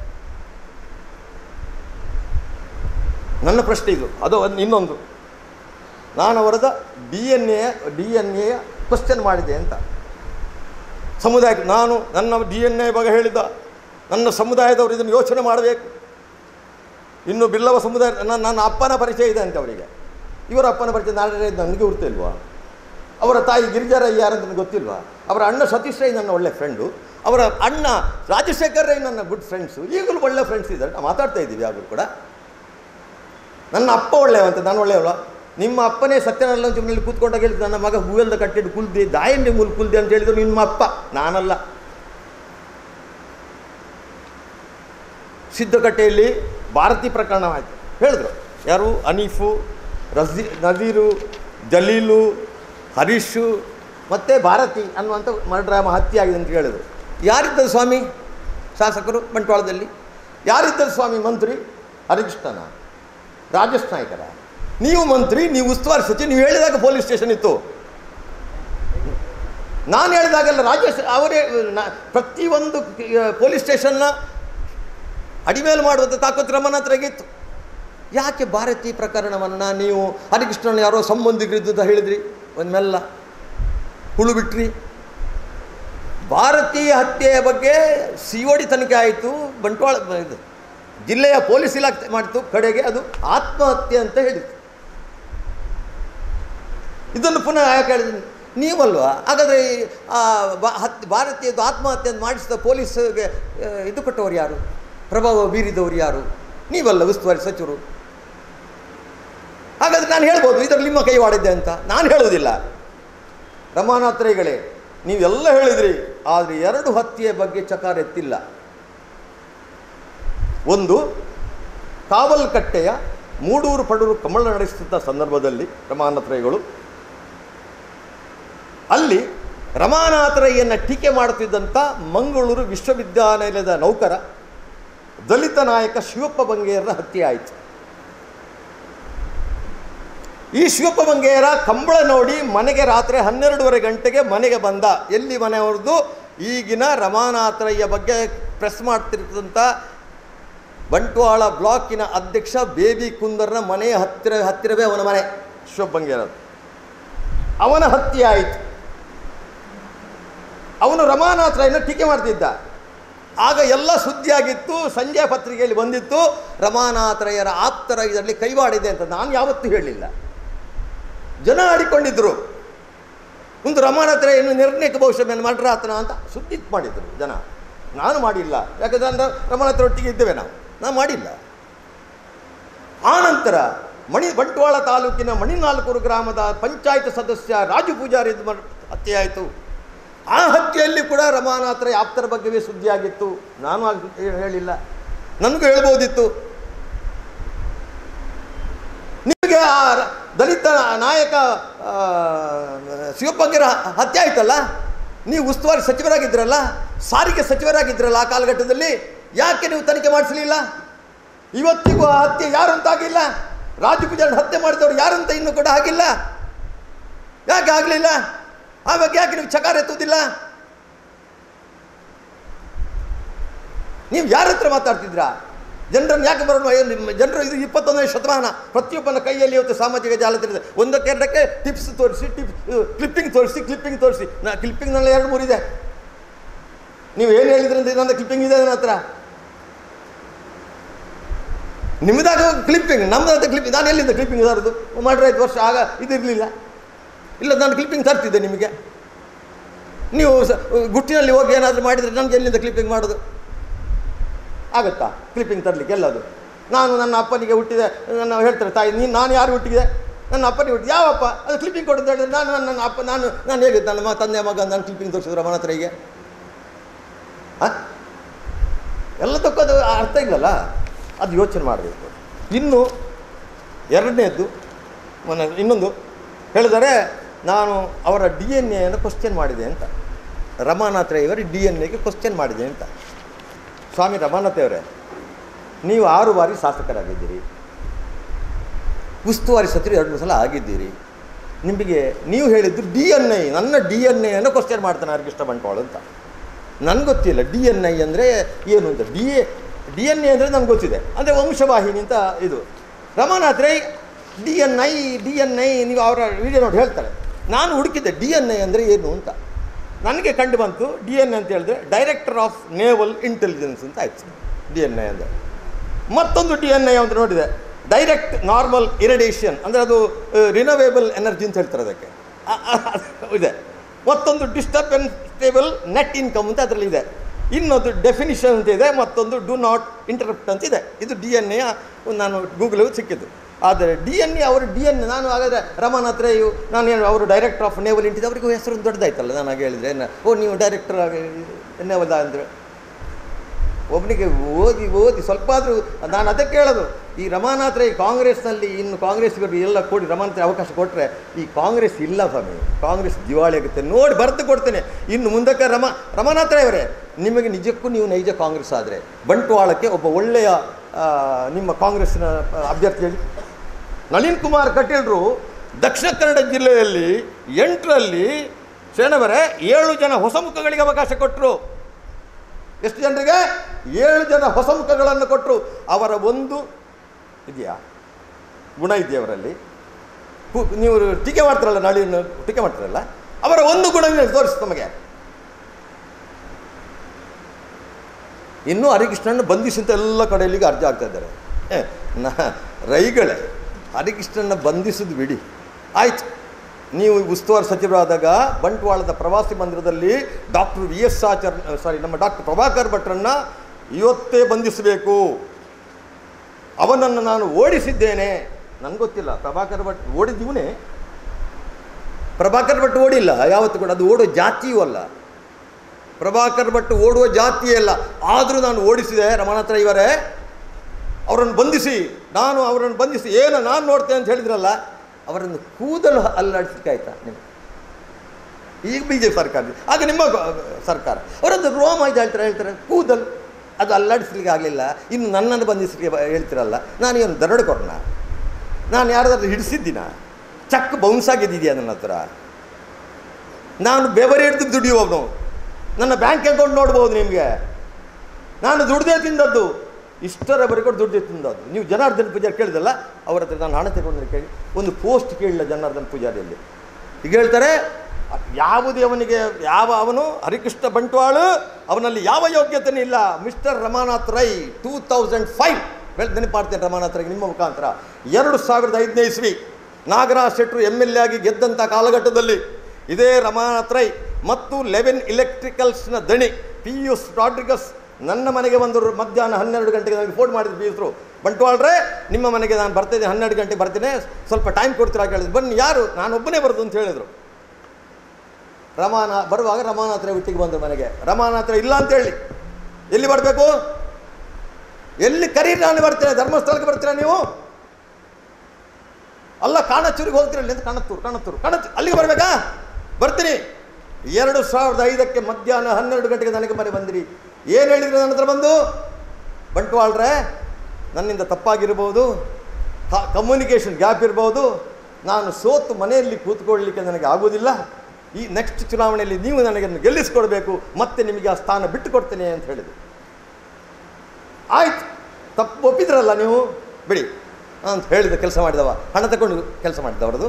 ನನ್ನ ಪ್ರಶ್ನೆ ಇದು ಅದು ಒಂದು ಇನ್ನೊಂದು ನಾನು ಅವರದ D N A D N A question ಮಾಡಿದೆ ಅಂತ ಸಮುದಾಯಕ್ಕೆ ನಾನು ನನ್ನ ಡಿ ಎನ್ ಎ ಬಗ್ಗೆ ಹೇಳಿದ್ದ ನನ್ನ ಸಮುದಾಯದವರು ಇದನ್ನು ಯೋಚನೆ ಮಾಡಬೇಕು ಇನ್ನು ಬಿಲ್ಲವ ಸಮುದಾಯ ನನ್ನ ನನ್ನ ಅಪ್ಪನ ಪರಿಚಯ ಇದೆ ಅಂತ ಅವರಿಗೆ ಇವರ ಅಪ್ಪನ ಪರಿಚಯ ನಾಳೆ ನನಗೆ ಗುರುತಿಲ್ವಾ ಅವರ ತಾಯಿ ಗಿರಿಜಾರಯ್ಯ ಯಾರಂತ ನನಗೆ ಗೊತ್ತಿಲ್ವಾ ಅವರ ಅಣ್ಣ ಸತೀಶ್ ರೈ ನನ್ನ ಒಳ್ಳೆ ಫ್ರೆಂಡು ಅವರ ಅಣ್ಣ ರಾಜಶೇಖರ್ ರೈ ನನ್ನ ಗುಡ್ ಫ್ರೆಂಡ್ಸು ಈಗಲೂ ಒಳ್ಳೆ ಫ್ರೆಂಡ್ಸ್ ಇದ್ದಾರೆ ನಾವು ಮಾತಾಡ್ತಾ ಇದ್ದೀವಿ ಯಾವಾಗಲೂ ಕೂಡ ನನ್ನ ಅಪ್ಪ ಒಳ್ಳೆಯವಂತ ನಾನು ಒಳ್ಳೆಯವಲ್ಲ ನಿಮ್ಮ ಅಪ್ಪನೇ ಸತ್ಯನಾರಾಯಣ ಜೀವನದಲ್ಲಿ ಕೂತ್ಕೊಂಡಾಗ ಹೇಳಿದ್ರು ನನ್ನ ಮಗ ಹೂವೆಲ್ದ ಕಟ್ಟಿದ್ದು ಕುಲ್ದೆ ದಾಯಂಡಿ ಮೂಲ ಕುಲ್ದೆ ಅಂತ ಹೇಳಿದ್ರು ನಿಮ್ಮ ಅಪ್ಪ ನಾನಲ್ಲ ಸಿದ್ಧಕಟ್ಟೆಯಲ್ಲಿ ಭಾರತಿ ಪ್ರಕರಣ ಆಯಿತು ಹೇಳಿದ್ರು ಯಾರು ಅನೀಫು ರಜಿ ನಜೀರು ಜಲೀಲು ಹರೀಶು ಮತ್ತು ಭಾರತಿ ಅನ್ನುವಂಥ ಮರ್ಡ್ರ ಹತ್ಯೆ ಆಗಿದೆ ಅಂತ ಹೇಳಿದರು ಯಾರಿದ್ದರು ಸ್ವಾಮಿ ಶಾಸಕರು ಬಂಟ್ವಾಳದಲ್ಲಿ ಯಾರಿದ್ದರು ಸ್ವಾಮಿ ಮಂತ್ರಿ ಹರಿಕೃಷ್ಣನ ರಾಜೇಶ್ ನಾಯ್ಕರ ನೀವು ಮಂತ್ರಿ ನೀವು ಉಸ್ತುವಾರಿ ಸಚಿವ ನೀವು ಹೇಳಿದಾಗ ಪೊಲೀಸ್ ಸ್ಟೇಷನ್ ಇತ್ತು ನಾನು ಹೇಳಿದಾಗೆಲ್ಲ ರಾಜೇಶ್ ಅವರೇ ನ- ಪ್ರತಿಯೊಂದು ಕ- ಪೊಲೀಸ್ ಸ್ಟೇಷನ್ನ ಅಡಿಮೇಲು ಮಾಡುವಂಥ ತಾಕತ್ತು ರಮನ ಹತ್ರಗೆ ಇತ್ತು ಯಾಕೆ ಭಾರತಿ ಪ್ರಕರಣವನ್ನು ನೀವು ಹರಿಕೃಷ್ಣನ ಯಾರೋ ಸಂಬಂಧಿಕರಿದ್ದು ಅಂತ ಹೇಳಿದ್ರಿ ಒಂದು ಮೆಲ್ಲ ಹುಳು ಬಿಟ್ರಿ ಭಾರತೀಯ ಹತ್ಯೆಯ ಬಗ್ಗೆ ಸಿ ಒ ಡಿ ತನಿಖೆ ಆಯಿತು ಬಂಟ್ವಾಳ ಇದು ಜಿಲ್ಲೆಯ ಪೊಲೀಸ್ ಇಲಾಖೆ ಮಾಡಿತು ಕಡೆಗೆ ಅದು ಆತ್ಮಹತ್ಯೆ ಅಂತ ಹೇಳಿತು ಇದನ್ನು ಪುನಃ ಯಾಕೆ ಹೇಳಿದ್ದೀನಿ ನೀವಲ್ವಾ ಹಾಗಾದರೆ ಈ, ಆ, ಬಾ- ಹತ್ ಭಾರತೀಯದ್ದು ಆತ್ಮಹತ್ಯೆ ಅಂತ ಮಾಡಿಸಿದ ಪೊಲೀಸ್ಗೆ ಆ, ಇದು ಕೊಟ್ಟವರು ಯಾರು ಪ್ರಭಾವ ಬೀರಿದವರು ಯಾರು ನೀವಲ್ಲ ಉಸ್ತುವಾರಿ ಸಚಿವರು ಹಾಗಾದ್ರೆ ನಾನು ಹೇಳ್ಬೋದು ಇದರಲ್ಲಿ ನಿಮ್ಮ ಕೈವಾಡಿದ್ದೆ ಅಂತ ನಾನು ಹೇಳುವುದಿಲ್ಲ ರಮಾನಾಥ್ರೇಗಳೇ ನೀವೆಲ್ಲ ಹೇಳಿದ್ರಿ ಆದರೆ ಎರಡು ಹತ್ಯೆಯ ಬಗ್ಗೆ ಚಕಾರ ಎತ್ತಿಲ್ಲ ಒಂದು ಕಾವಲ್ಕಟ್ಟೆಯ ಮೂಡೂರು ಪಡೂರು ಕಮಲ ನಡೆಸುತ್ತಿದ್ದ ಸಂದರ್ಭದಲ್ಲಿ ರಮಾನಾಥ್ರೈಗಳು ಅಲ್ಲಿ ರಮಾನಾಥರಯ್ಯನ ಟೀಕೆ ಮಾಡುತ್ತಿದ್ದಂಥ ಮಂಗಳೂರು ವಿಶ್ವವಿದ್ಯಾನಿಲಯದ ನೌಕರ ದಲಿತ ನಾಯಕ ಶಿವಪ್ಪ ಬಂಗೇರರ ಹತ್ಯೆ ಆಯಿತು ಈ ಶಿವಪ್ಪ ಬಂಗೇರ ಕಂಬಳ ನೋಡಿ ಮನೆಗೆ ರಾತ್ರಿ ಹನ್ನೆರಡೂವರೆ ಗಂಟೆಗೆ ಮನೆಗೆ ಬಂದ ಎಲ್ಲಿ ಮನೆಯವ್ರದ್ದು ಈಗಿನ ರಮಾನಾಥರಯ್ಯ ಬಗ್ಗೆ ಪ್ರೆಸ್ ಮಾಡ್ತಿರ್ತಂಥ ಬಂಟ್ವಾಳ ಬ್ಲಾಕಿನ ಅಧ್ಯಕ್ಷ ಬೇಬಿ ಕುಂದರ್ನ ಮನೆಯ ಹತ್ತಿರ ಹತ್ತಿರವೇ ಅವನ ಮನೆ ಶಿವಪ್ಪ ಬಂಗೇರದು ಅವನ ಹತ್ಯೆ ಆಯಿತು ಅವನು ರಮಾನಾಥರಯ್ಯನ ಟೀಕೆ ಮಾಡ್ತಿದ್ದ ಆಗ ಎಲ್ಲ ಸುದ್ದಿಯಾಗಿತ್ತು ಸಂಜೆ ಪತ್ರಿಕೆಯಲ್ಲಿ ಬಂದಿತ್ತು ರಮಾನಾಥರಯ್ಯರ ಆಪ್ತರ ಇದರಲ್ಲಿ ಕೈವಾಡಿದೆ ಅಂತ ನಾನು ಯಾವತ್ತೂ ಹೇಳಲಿಲ್ಲ ಜನ ಆಡಿಕೊಂಡಿದ್ದರು ಒಂದು ರಮಾನಾಥರಯ್ಯನ ನಿರ್ಣಯಕ್ಕೆ ಬಹುಶಃ ಮೇಲೆ ಮಡ್ರಾತನ ಅಂತ ಸುದ್ದಿ ಮಾಡಿದರು ಜನ ನಾನು ಮಾಡಿಲ್ಲ ಯಾಕಂದ್ರೆ ನಾನು ರಮಾನಾಥರ ಒಟ್ಟಿಗೆ ಇದ್ದೇವೆ ನಾವು ನಾನು ಮಾಡಿಲ್ಲ ಆನಂತರ ಮಣಿ ಬಂಟ್ವಾಳ ತಾಲೂಕಿನ ಮಣಿನಾಲ್ಕೂರು ಗ್ರಾಮದ ಪಂಚಾಯತ್ ಸದಸ್ಯ ರಾಜು ಪೂಜಾರಿ ಇದು ಮರ್- ಹತ್ಯೆಯಾಯಿತು ಆ ಹತ್ಯೆಯಲ್ಲಿ ಕೂಡ ರಮಾನಾಥರ ಆಪ್ತರ ಬಗ್ಗೆವೇ ಸುದ್ದಿಯಾಗಿತ್ತು ನಾನು ಆಗ ಹೇ- ಹೇಳಿಲ್ಲ ನನಗೂ ಹೇಳ್ಬೋದಿತ್ತು ನಿಮಗೆ ಆ ರ- ದಲಿತ ನಾಯಕ ಆ, ಶಿವಪ್ಪಂಗಿರ ಹತ್ಯೆ ಆಯ್ತಲ್ಲ ನೀವು ಉಸ್ತುವಾರಿ ಸಚಿವರಾಗಿದ್ರಲ್ಲ ಸಾರಿಗೆ ಸಚಿವರಾಗಿದ್ರಲ್ಲ ಆ ಕಾಲಘಟ್ಟದಲ್ಲಿ ಯಾಕೆ ನೀವು ತನಿಖೆ ಮಾಡಿಸಲಿಲ್ಲ ಇವತ್ತಿಗೂ ಆ ಹತ್ಯೆ ಯಾರು ಅಂತ ಆಗಿಲ್ಲ ರಾಜು ಪೂಜಾರಿ ಹತ್ಯೆ ಮಾಡಿದವರು ಯಾರು ಅಂತ ಇನ್ನೂ ಕೂಡ ಆಗಿಲ್ಲ ಯಾಕೆ ಆಗಲಿಲ್ಲ ಆವಾಗ ಯಾಕೆ ನೀವು ಚಕಾರ ಎತ್ತುವುದಿಲ್ಲ ನೀವು ಯಾರ ಹತ್ರ ಮಾತಾಡ್ತಿದ್ರಾ ಜನರನ್ನು ಯಾಕೆ ಬರೋಣ ಅಯ್ಯೋ ನಿಮ್ಮ ಜನರು ಇದು ಇಪ್ಪತ್ತೊಂದನೇ ಶತಮಾನ ಪ್ರತಿಯೊಬ್ಬನ ಕೈಯಲ್ಲಿ ಇವತ್ತು ಸಾಮಾಜಿಕ ಜಾಲತಾಣದ ಒಂದಕ್ಕೆ ಎರಡಕ್ಕೆ ಟಿಪ್ಸ್ ತೋರಿಸಿ ಟಿಪ್ಸ್ ಕ್ಲಿಪ್ಪಿಂಗ್ ತೋರಿಸಿ ಕ್ಲಿಪ್ಪಿಂಗ್ ತೋರಿಸಿ ನಾ ಕ್ಲಿಪ್ಪಿಂಗ್ನಲ್ಲಿ ಎರಡು ಮೂರು ಇದೆ ನೀವು ಏನು ಹೇಳಿದ್ರಿ ಅಂತ ನನ್ನ ಕ್ಲಿಪ್ಪಿಂಗ್ ಇದೆ ನನ್ನ ಹತ್ರ ನಿಮ್ಮದಾಗ ಕ್ಲಿಪ್ಪಿಂಗ್ ನಮ್ಮದಾದ ಕ್ಲಿಪ್ಪಿಂಗ್ ನಾನು ಎಲ್ಲಿಂದ ಕ್ಲಿಪ್ಪಿಂಗ್ ತರೋದು ಮಾಡ್ರೆ ಐದು ವರ್ಷ ಆಗ ಇದಿರಲಿಲ್ಲ ಇಲ್ಲ ನಾನು ಕ್ಲಿಪ್ಪಿಂಗ್ ತರ್ತಿದ್ದೆ ನಿಮಗೆ ನೀವು ಸ ಗುಟ್ಟಿನಲ್ಲಿ ಹೋಗಿ ಏನಾದರೂ ಮಾಡಿದರೆ ನಮ್ಗೆ ಎಲ್ಲಿಂದ ಕ್ಲಿಪ್ಪಿಂಗ್ ಮಾಡೋದು ಆಗುತ್ತಾ ಕ್ಲಿಪ್ಪಿಂಗ್ ತರಲಿಕ್ಕೆ ಎಲ್ಲದು ನಾನು ನನ್ನ ಅಪ್ಪನಿಗೆ ಹುಟ್ಟಿದೆ ನನ್ನ ಹೇಳ್ತಾರೆ ತಾಯಿ ನೀನು ನಾನು ಯಾರು ಹುಟ್ಟಿದೆ ನನ್ನ ಅಪ್ಪನಿಗೆ ಹುಟ್ಟಿದೆ ಯಾವಪ್ಪ ಅದು ಕ್ಲಿಪ್ಪಿಂಗ್ ಕೊಡು ಅಂತ ಹೇಳಿದ್ರೆ ನಾನು ನನ್ನ ನನ್ನ ಅಪ್ಪ ನಾನು ನಾನು ಹೇಗೆ ನನ್ನ ಮ- ತಂದೆ ಮಗ ನಾನು ಕ್ಲಿಪ್ಪಿಂಗ್ ತೋರಿಸಿದ್ರು ಮನ ಹತ್ರ ಹೀಗೆ ಹಾಂ ಎಲ್ಲದಕ್ಕೂ ಅದು ಅರ್ಥ ಇಲ್ಲಲ್ಲ ಅದು ಯೋಚನೆ ಮಾಡಬೇಕು ಇನ್ನು ಎರಡನೇದ್ದು ಮೊನ್ನೆ ಇನ್ನೊಂದು ಹೇಳಿದರೆ ನಾನು ಅವರ ಡಿ ಎನ್ ಎಯನ್ನು ಕ್ವಶ್ಚನ್ ಮಾಡಿದೆ ಅಂತ ರಮಾನಾಥ್ ರೈ ಅವರ ಡಿ ಎನ್ ಎಗೆ ಕ್ವಶ್ಚನ್ ಮಾಡಿದೆ ಅಂತ ಸ್ವಾಮಿ ರಮಾನಾಥ್ ಅವರೇ ನೀವು ಆರು ಬಾರಿ ಶಾಸಕರಾಗಿದ್ದೀರಿ ಉಸ್ತುವಾರಿ ಸಚಿವರು ಎರಡು ಮೂರು ಸಲ ಆಗಿದ್ದೀರಿ ನಿಮಗೆ ನೀವು ಹೇಳಿದ್ದು ಡಿ ಎನ್ ಐ ನನ್ನ ಡಿ ಎನ್ ಎಯನ್ನು ಕ್ವಶ್ಚನ್ ಮಾಡ್ತಾನೆ ಹರಿಕೃಷ್ಣ ಬಂಟ್ವಾಳ ಅಂತ ನನಗೆ ಗೊತ್ತಿಲ್ಲ ಡಿ ಎನ್ ಐ ಅಂದರೆ ಏನು ಅಂತ D A D N A ಅಂದರೆ ನನಗೆ ಗೊತ್ತಿದೆ ಅಂದರೆ ವಂಶವಾಹಿನಿ ಅಂತ ಇದು Ramanath Rai D N I D N I ನೀವು ಅವರ ವಿಡಿಯೋ ನೋಡಿ ಹೇಳ್ತಾರೆ ನಾನು ಹುಡುಕಿದ್ದೆ ಡಿ ಎನ್ ಐ ಅಂದರೆ ಏನು ಅಂತ ನನಗೆ ಕಂಡು ಬಂತು ಡಿ ಎನ್ ಎ ಅಂತ ಹೇಳಿದ್ರೆ ಡೈರೆಕ್ಟರ್ ಆಫ್ ನೇವಲ್ ಇಂಟೆಲಿಜೆನ್ಸ್ ಅಂತ ಆಯ್ತು ಡಿ ಎನ್ ಐ ಅಂದರೆ ಮತ್ತೊಂದು ಡಿ ಎನ್ ಐ ಅಂತ ನೋಡಿದೆ ಡೈರೆಕ್ಟ್ ನಾರ್ಮಲ್ ಇರಿಡೇಷನ್ ಅಂದರೆ ಅದು ರಿನೋವೇಬಲ್ ಎನರ್ಜಿ ಅಂತ ಹೇಳ್ತಾರೆ ಅದಕ್ಕೆ ಆ- ಆ- ಅದು ಇದೆ ಮತ್ತೊಂದು ಡಿಸ್ಟರ್ಬೆನ್ಸ್ಟೇಬಲ್ ನೆಟ್ ಇನ್ಕಮ್ ಅಂತ ಅದರಲ್ಲಿ ಇದೆ ಇನ್ನೊಂದು ಡೆಫಿನಿಷನ್ ಅಂತ ಇದೆ ಮತ್ತೊಂದು ಡು ನಾಟ್ ಇಂಟರಪ್ಟ್ ಅಂತ ಇದೆ ಇದು ಡಿ ಎನ್ ಎ ನಾನು ಗೂಗಲ್ ಸಿಕ್ಕಿದ್ದು ಆದರೆ ಡಿ ಎನ್ ಎ ಅವರು ಡಿ ಎನ್ ಎ ನಾನು ಹಾಗಾದರೆ ರಮನ್ ಹತ್ರ ಇವು ನಾನು ಏನು ಅವರು ಡೈರೆಕ್ಟರ್ ಆಫ್ ನೇವಲ್ ಇಂಟಿದೆ ಅವರಿಗೂ ಹೆಸರು ದೊಡ್ಡದಾಯ್ತಲ್ಲ ನಾನು ಹಾಗೆ ಹೇಳಿದರೆ ಏನು ಓ ನೀವು ಡೈರೆಕ್ಟರ್ ಆಗಿ ನೇವಲ್ ಅಂದರೆ ಒಬ್ಬನಿಗೆ ಓದಿ ಓದಿ ಸ್ವಲ್ಪ ಆದರೂ ನಾನು ಅದಕ್ಕೆ ಹೇಳೋದು ಈ ರಮಾನಾಥ್ ರೈ ಕಾಂಗ್ರೆಸ್ನಲ್ಲಿ ಇನ್ನು ಕಾಂಗ್ರೆಸ್ಸಿಗರು ಎಲ್ಲ ಕೂಡಿ ರಮಾನಾಥ್ ರೈ ಅವಕಾಶ ಕೊಟ್ಟರೆ ಈ ಕಾಂಗ್ರೆಸ್ ಇಲ್ಲ ಸ್ವಾಮಿ ಕಾಂಗ್ರೆಸ್ ದಿವಾಳಿ ಆಗುತ್ತೆ ನೋಡಿ ಬರೆದು ಕೊಡ್ತೇನೆ ಇನ್ನು ಮುಂದಕ್ಕೆ ರಮ ರಮಾನಾಥ್ ರೈ ಅವರೇ ನಿಮಗೆ ನಿಜಕ್ಕೂ ನೀವು ನೈಜ ಕಾಂಗ್ರೆಸ್ ಆದರೆ ಬಂಟ್ವಾಳಕ್ಕೆ ಒಬ್ಬ ಒಳ್ಳೆಯ ಆ, ನಿಮ್ಮ ಕಾಂಗ್ರೆಸ್ಸಿನ ಅಭ್ಯರ್ಥಿ ಹೇಳಿ ನಳಿನ್ ಕುಮಾರ್ ಕಟೀಲ್ರು ದಕ್ಷಿಣ ಕನ್ನಡ ಜಿಲ್ಲೆಯಲ್ಲಿ ಎಂಟರಲ್ಲಿ ಸೇನವರೆ ಏಳು ಜನ ಹೊಸ ಮುಖಗಳಿಗೆ ಅವಕಾಶ ಕೊಟ್ಟರು ಎಷ್ಟು ಜನರಿಗೆ ಏಳು ಜನ ಹೊಸ ಮುಖಗಳನ್ನು ಕೊಟ್ಟರು ಅವರ ಒಂದು ಇದೆಯಾ ಗುಣ ಇದೆಯಾ ಅವರಲ್ಲಿ ಕು- ನೀವು ಟೀಕೆ ಮಾಡ್ತಾರಲ್ಲ ನಳಿನ್ ಟೀಕೆ ಮಾಡ್ತಾರಲ್ಲ ಅವರ ಒಂದು ಗುಣ ತೋರಿಸಿ ನಮಗೆ ಇನ್ನೂ ಹರಿಕೃಷ್ಣನ ಬಂಧಿಸಿ ಅಂತ ಎಲ್ಲ ಕಡೆಯಲ್ಲಿಗೆ ಅರ್ಜಿ ಆಗ್ತಾ ಇದ್ದಾರೆ ಏ, ನಾ ರೈಗಳೇ ಹರಿಕೃಷ್ಣನ ಬಂಧಿಸಿದ್ದು ಬಿಡಿ ಆಯ್ತು ನೀವು ಉಸ್ತುವಾರಿ ಸಚಿವರಾದಾಗ ಬಂಟ್ವಾಳದ ಪ್ರವಾಸಿ ಮಂದಿರದಲ್ಲಿ doctor V S Achar sorry ನಮ್ಮ ಡಾಕ್ಟರ್ ಪ್ರಭಾಕರ್ ಭಟ್ರನ್ನು ಇವತ್ತೇ ಬಂಧಿಸಬೇಕು ಅವನನ್ನು ನಾನು ಓಡಿಸಿದ್ದೇನೆ ನನಗೆ ಗೊತ್ತಿಲ್ಲ ಪ್ರಭಾಕರ್ ಭಟ್ ಓಡಿದ್ದೀವನೇ ಪ್ರಭಾಕರ್ ಭಟ್ ಓಡಿಲ್ಲ ಯಾವತ್ತೂ ಕೂಡ ಅದು ಓಡೋ ಜಾತಿಯೂ ಅಲ್ಲ ಪ್ರಭಾಕರ್ ಭಟ್ ಓಡುವ ಜಾತಿಯೇ ಅಲ್ಲ ಆದರೂ ನಾನು ಓಡಿಸಿದೆ ರಮಣತ್ರ ಇವರೇ ಅವರನ್ನು ಬಂಧಿಸಿ ನಾನು ಅವರನ್ನು ಬಂಧಿಸಿ ಏನು ನಾನು ನೋಡ್ತೇನೆ ಅಂತ ಹೇಳಿದ್ರಲ್ಲ ಅವರನ್ನು ಕೂದಲು ಅಲ್ಲಾಡಿಸ್ಲಿಕ್ಕೆ ಆಯ್ತಾ ನಿಮ್ಗೆ ಈಗ ಬಿ ಜೆ ಪಿ ಸರ್ಕಾರ ಆಗ ನಿಮ್ಮ ಗ- ಸರ್ಕಾರ ಅವರದ್ದು ರೋಮ ಇದು ಹೇಳ್ತಾರೆ ಹೇಳ್ತಾರೆ ಕೂದಲು ಅದು ಅಲ್ಲಾಡಿಸ್ಲಿಕ್ಕೆ ಆಗಲಿಲ್ಲ ಇನ್ನು ನನ್ನನ್ನು ಬಂಧಿಸಲಿಕ್ಕೆ ಬ- ಹೇಳ್ತಿರಲ್ಲ ನಾನು ಏನು ದರೋಡೆಕೊರ್ನ ನಾನು ಯಾರಾದ್ರೂ ಹಿಡಿಸಿದ್ದೀನ ಚಕ್ ಬೌನ್ಸ್ ಆಗಿದೆಯಾ ನನ್ನ ಹತ್ರ ನಾನು ಬೆವರಿ ಹಿಡಿದು ದುಡಿಯುವವನು ನನ್ನ ಬ್ಯಾಂಕ್ ಅಕೌಂಟ್ ನೋಡ್ಬೋದು ನಿಮಗೆ ನಾನು ದುಡ್ದೇ ತಿಂದದ್ದು ಇಷ್ಟರವರೆಗೂ ದುಡ್ದೇ ತಿಂದದ್ದು ನೀವು ಜನಾರ್ದನ್ ಪೂಜಾರಿ ಕೇಳಿದಲ್ಲ ಅವ್ರ ಹತ್ರ ನಾನು ಹಣ ತಗೊಂಡ್ರೆ ಕೇಳಿ ಒಂದು ಪೋಸ್ಟ್ ಕೇಳಿಲ್ಲ ಜನಾರ್ದನ್ ಪೂಜಾರಿಯಲ್ಲಿ ಈಗ ಹೇಳ್ತಾರೆ ಯಾವುದೇ ಅವನಿಗೆ ಯಾವ ಅವನು ಹರಿಕೃಷ್ಣ ಬಂಟ್ವಾಳು ಅವನಲ್ಲಿ ಯಾವ ಯೋಗ್ಯತೆಯೂ ಇಲ್ಲ mister Ramanath Rai two thousand five ನೆನಪು ಮಾಡ್ತೇನೆ ರಮಾನಾಥ್ ರೈ ನಿಮ್ಮ ಮುಖಾಂತರ ಎರಡು ಸಾವಿರದ ಐದನೇ ಇಸ್ವಿ ನಾಗರಾಜ್ ಶೆಟ್ರು ಎಮ್ ಎಲ್ ಎ ಆಗಿ ಗೆದ್ದಂಥ ಕಾಲಘಟ್ಟದಲ್ಲಿ ಇದೇ ರಮಾನಾಥ್ ರೈ ಮತ್ತು ಲೆವೆನ್ ಇಲೆಕ್ಟ್ರಿಕಲ್ಸ್ನ ದಣಿ ಪಿ ಯುಸ್ ರಾಡ್ರಿಗಸ್ ನನ್ನ ಮನೆಗೆ ಒಂದು ಮಧ್ಯಾಹ್ನ ಹನ್ನೆರಡು ಗಂಟೆಗೆ ನನಗೆ ಫೋನ್ ಮಾಡಿದ್ರು ಬೀಸರು ಬಂಟ್ವಾಳ್ರೆ ನಿಮ್ಮ ಮನೆಗೆ ನಾನು ಬರ್ತಿದ್ದೆ ಹನ್ನೆರಡು ಗಂಟೆಗೆ ಬರ್ತೀನಿ ಸ್ವಲ್ಪ ಟೈಮ್ ಕೊಡ್ತೀರಾ ಕೇಳಿದ್ರು ಬನ್ನಿ ಯಾರು ನಾನು ಒಬ್ಬನೇ ಬರೋದು ಅಂತ ಹೇಳಿದರು ರಮಾನ ಬರುವಾಗ ರಮಾನಾಥರ ಒಟ್ಟಿಗೆ ಬಂದರು ಮನೆಗೆ ರಮಾನಾಥರ ಇಲ್ಲ ಅಂತ ಹೇಳಿ ಎಲ್ಲಿ ಬರಬೇಕು ಎಲ್ಲಿ ಕರೀರಿ ನಾನು ಬರ್ತೀನಿ ಧರ್ಮಸ್ಥಳಕ್ಕೆ ಬರ್ತೀರಾ ನೀವು ಅಲ್ಲ ಕಾಣಚೂರಿಗೆ ಹೋಗ್ತೀರ ಅಲ್ಲಿ ಅಂತ ಕಣತ್ತೂರು ಕಣತ್ತೂರು ಕಣತ್ ಅಲ್ಲಿಗೆ ಬರಬೇಕಾ ಬರ್ತೀನಿ ಎರಡು ಸಾವಿರದ ಐದಕ್ಕೆ ಮಧ್ಯಾಹ್ನ ಹನ್ನೆರಡು ಗಂಟೆಗೆ ನನಗೆ ಮನೆ ಬಂದಿರಿ ಏನು ಹೇಳಿದ್ರಿ ನನ್ನ ಹತ್ರ ಬಂದು ಬಂಟ್ವಾಳ್ರೆ ನನ್ನಿಂದ ತಪ್ಪಾಗಿರ್ಬೋದು ಕಮ್ಯುನಿಕೇಷನ್ ಗ್ಯಾಪ್ ಇರ್ಬೋದು ನಾನು ಸೋತು ಮನೆಯಲ್ಲಿ ಕೂತ್ಕೊಳ್ಳಲಿಕ್ಕೆ ನನಗೆ ಆಗೋದಿಲ್ಲ ಈ ನೆಕ್ಸ್ಟ್ ಚುನಾವಣೆಯಲ್ಲಿ ನೀವು ನನಗೆ ಗೆಲ್ಲಿಸ್ಕೊಡ್ಬೇಕು ಮತ್ತೆ ನಿಮಗೆ ಆ ಸ್ಥಾನ ಬಿಟ್ಟು ಕೊಡ್ತೇನೆ ಅಂತ ಹೇಳಿದರು ಆಯ್ತು ತಪ್ಪು ಒಪ್ಪಿದ್ರಲ್ಲ ನೀವು ಬಿಡಿ ಅಂತ ಹೇಳಿದ ಕೆಲಸ ಮಾಡಿದವ ಹಣ ತಗೊಂಡು ಕೆಲಸ ಮಾಡಿದ ಅವ್ರದ್ದು